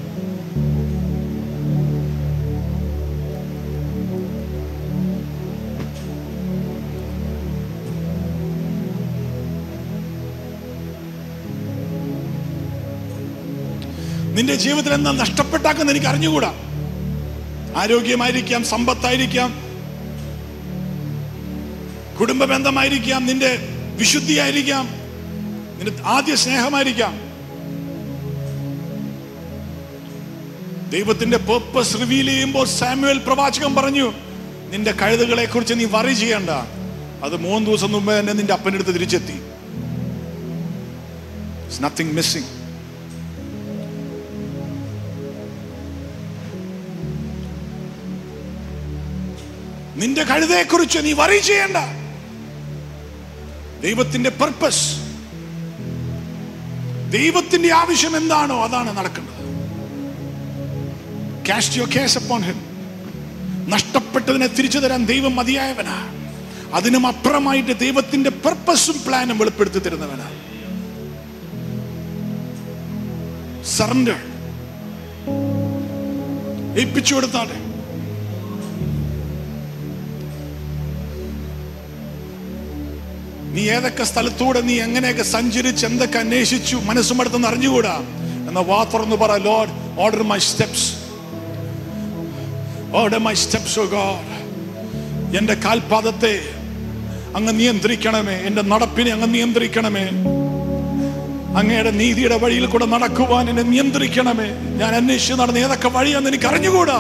നിന്റെ ജീവിതത്തിൽ എന്താ നഷ്ടപ്പെട്ടാക്കെന്ന് എനിക്ക് അറിഞ്ഞുകൂടാ ആരോഗ്യമായിരിക്കാം സമ്പത്തായിരിക്കാം കുടുംബ ബന്ധമായിരിക്കാം നിന്റെ വിശുദ്ധിയായിരിക്കാം നിന്റെ ആദ്യ സ്നേഹമായിരിക്കാം ദൈവത്തിന്റെ പേർപ്പസ് റിവീൽ ചെയ്യുമ്പോൾ സാമുവൽ പ്രവാചകൻ പറഞ്ഞു നിന്റെ കഴുതുകളെ കുറിച്ച് നീ വറി ചെയ്യണ്ട അത് മൂന്ന് ദിവസം മുമ്പ് തന്നെ നിന്റെ അപ്പൻ്റെ അടുത്ത് തിരിച്ചെത്തി നത്തിങ് മിസ്സിംഗ് നിന്റെ കഴുതയെ കുറിച്ച് നീ വറി ചെയ്യണ്ട ദൈവത്തിന്റെ പർപ്പസ് ദൈവത്തിന്റെ ആവശ്യം എന്താണോ അതാണ് നടക്കേണ്ടത് cast your care upon him നഷ്ടപ്പെട്ടതിനെ തിരിച്ചു തരാൻ ദൈവം മതിയായവനാ അതിനും അപ്പുറമായിട്ട് ദൈവത്തിന്റെ പർപ്പസും പ്ലാനും വെളിപ്പെടുത്തി തരുന്നവനാ സറണ്ടർ ഏൽപ്പിച്ചു കൊടുത്താട്ടെ നീ ഏതൊക്കെ സ്ഥലത്തൂടെ നീ എങ്ങനെയൊക്കെ സഞ്ചരിച്ച് എന്തൊക്കെ അന്വേഷിച്ചു മനസ്സുമടുത്തെന്ന് അറിഞ്ഞുകൂടാ എന്ന വാ തുറന്നു പറ Lord order my steps order my steps O God എന്റെ കാൽപാദത്തെ അങ്ങ് നിയന്ത്രിക്കണമേ എന്റെ നടപ്പിനെ അങ്ങ് നിയന്ത്രിക്കണമേ അങ്ങയുടെ നീതിയുടെ വഴിയിൽ കൂടെ നടക്കുവാൻ എന്നെ നിയന്ത്രിക്കണമേ ഞാൻ അന്വേഷിച്ച് നടന്ന ഏതൊക്കെ വഴിയാന്ന് എനിക്ക് അറിഞ്ഞുകൂടാ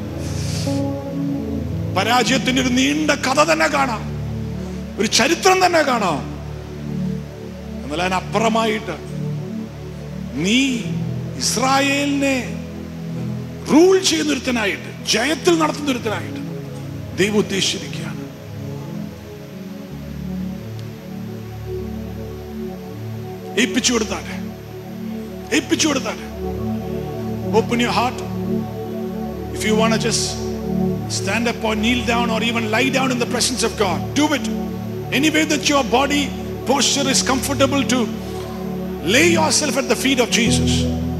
പരാജയത്തിന്റെ ഒരു നീണ്ട കഥ തന്നെ കാണാം ഒരു ചരിത്രം തന്നെ കാണാം എന്നാൽ അതിനപ്പുറമായിട്ട് നീ ഇസ്രായേലിനെ റൂൾ ചെയ്യുന്നൊരുത്തനായിട്ട് ജയത്തിൽ നടത്തുന്നൊരുത്തനായിട്ട് ദൈവം ഉദ്ദേശിച്ചിരിക്കുകയാണ് ഏൽപ്പിച്ചു കൊടുത്താട്ടെ ഏൽപ്പിച്ചു കൊടുത്താട്ടെ open your heart if you want just stand up or kneel down or even lie down in the presence of God. Do it. Any way that your body posture is comfortable to lay yourself at the feet of Jesus.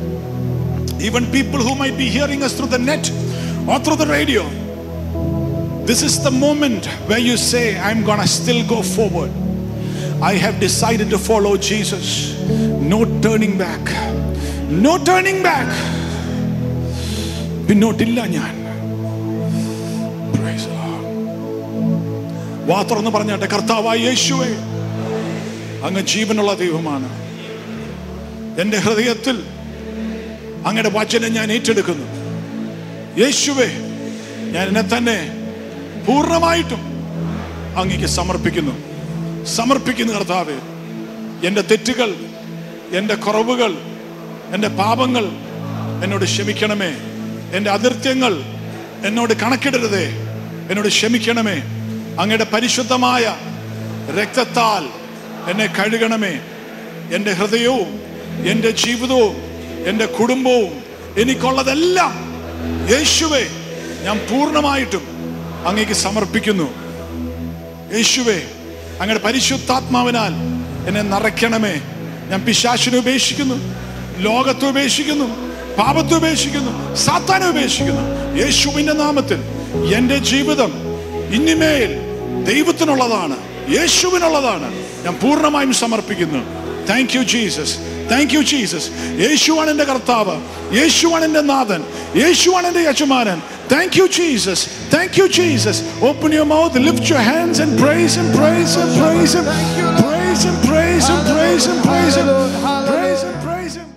Even people who might be hearing us through the net or through the radio. This is the moment where you say, I'm gonna still go forward. I have decided to follow Jesus. No turning back. No turning back. പിന്നോട്ടില്ല ഞാൻ Praise the Lord. വാ തുറന്ന് പറഞ്ഞാട്ടെ കർത്താവായ യേശുവേ അങ്ങ് ജീവനുള്ള ദൈവമാണ് എൻ്റെ ഹൃദയത്തിൽ അങ്ങയുടെ വചനം ഞാൻ ഏറ്റെടുക്കുന്നു യേശുവേ ഞാൻ എന്നെ തന്നെ പൂർണ്ണമായിട്ടും അങ്ങക്ക് സമർപ്പിക്കുന്നു സമർപ്പിക്കുന്നു കർത്താവേ എൻ്റെ തെറ്റുകൾ എൻ്റെ കുറവുകൾ എൻ്റെ പാപങ്ങൾ എന്നോട് ക്ഷമിക്കണമേ എൻ്റെ അതിർത്യങ്ങൾ എന്നോട് കണക്കിടരുതേ എന്നോട് ക്ഷമിക്കണമേ അങ്ങയുടെ പരിശുദ്ധമായ രക്തത്താൽ എന്നെ കഴുകണമേ എൻ്റെ ഹൃദയവും എൻ്റെ ജീവിതവും എൻ്റെ കുടുംബവും എനിക്കുള്ളതെല്ലാം യേശുവേ ഞാൻ പൂർണ്ണമായിട്ടും അങ്ങേക്ക് സമർപ്പിക്കുന്നു യേശുവേ അങ്ങയുടെ പരിശുദ്ധാത്മാവിനാൽ എന്നെ നിറയ്ക്കണമേ ഞാൻ പിശാശിനെ ഉപേക്ഷിക്കുന്നു ലോകത്തെ ഉപേക്ഷിക്കുന്നു പാപത്തെ ഉപേക്ഷിക്കുന്നു സാത്താനെ ഉപേക്ഷിക്കുന്നു യേശുവിന്റെ നാമത്തിൽ എൻ്റെ ജീവിതം ഇനിമേൽ ദൈവത്തിനുള്ളതാണ് യേശുവിനുള്ളതാണ് ഞാൻ പൂർണ്ണമായും സമർപ്പിക്കുന്നു thank you Jesus thank you Jesus യേശുവാണ് എൻ്റെ കർത്താവ് യേശുവാണ് എൻ്റെ നാഥൻ യേശുവാണ് എൻ്റെ യജമാനൻ thank you Jesus thank you Jesus open your mouth lift your hands and praise and praise and praise and praise and praise and praise and praise and praise and praise and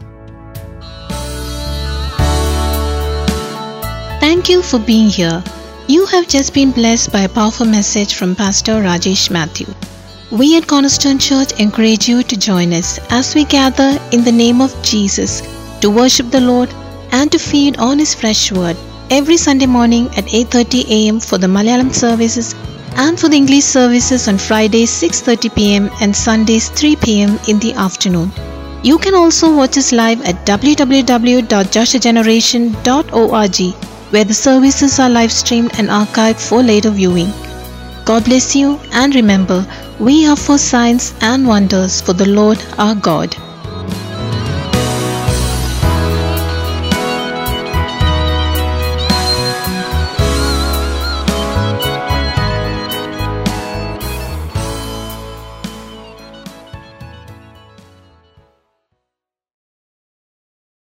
Thank you for being here. You have just been blessed by a powerful message from Pastor Rajesh Matthew. We at Cornerstone Church encourage you to join us as we gather in the name of Jesus to worship the Lord and to feed on his fresh word every Sunday morning at 8:30 a.m. for the Malayalam services and for the English services on Fridays 6:30 p.m. and Sundays 3 p.m. in the afternoon. You can also watch us live at www.joshageneration.org where the services are live streamed and archived for later viewing. God bless you and remember, we are for signs and wonders for the Lord our God.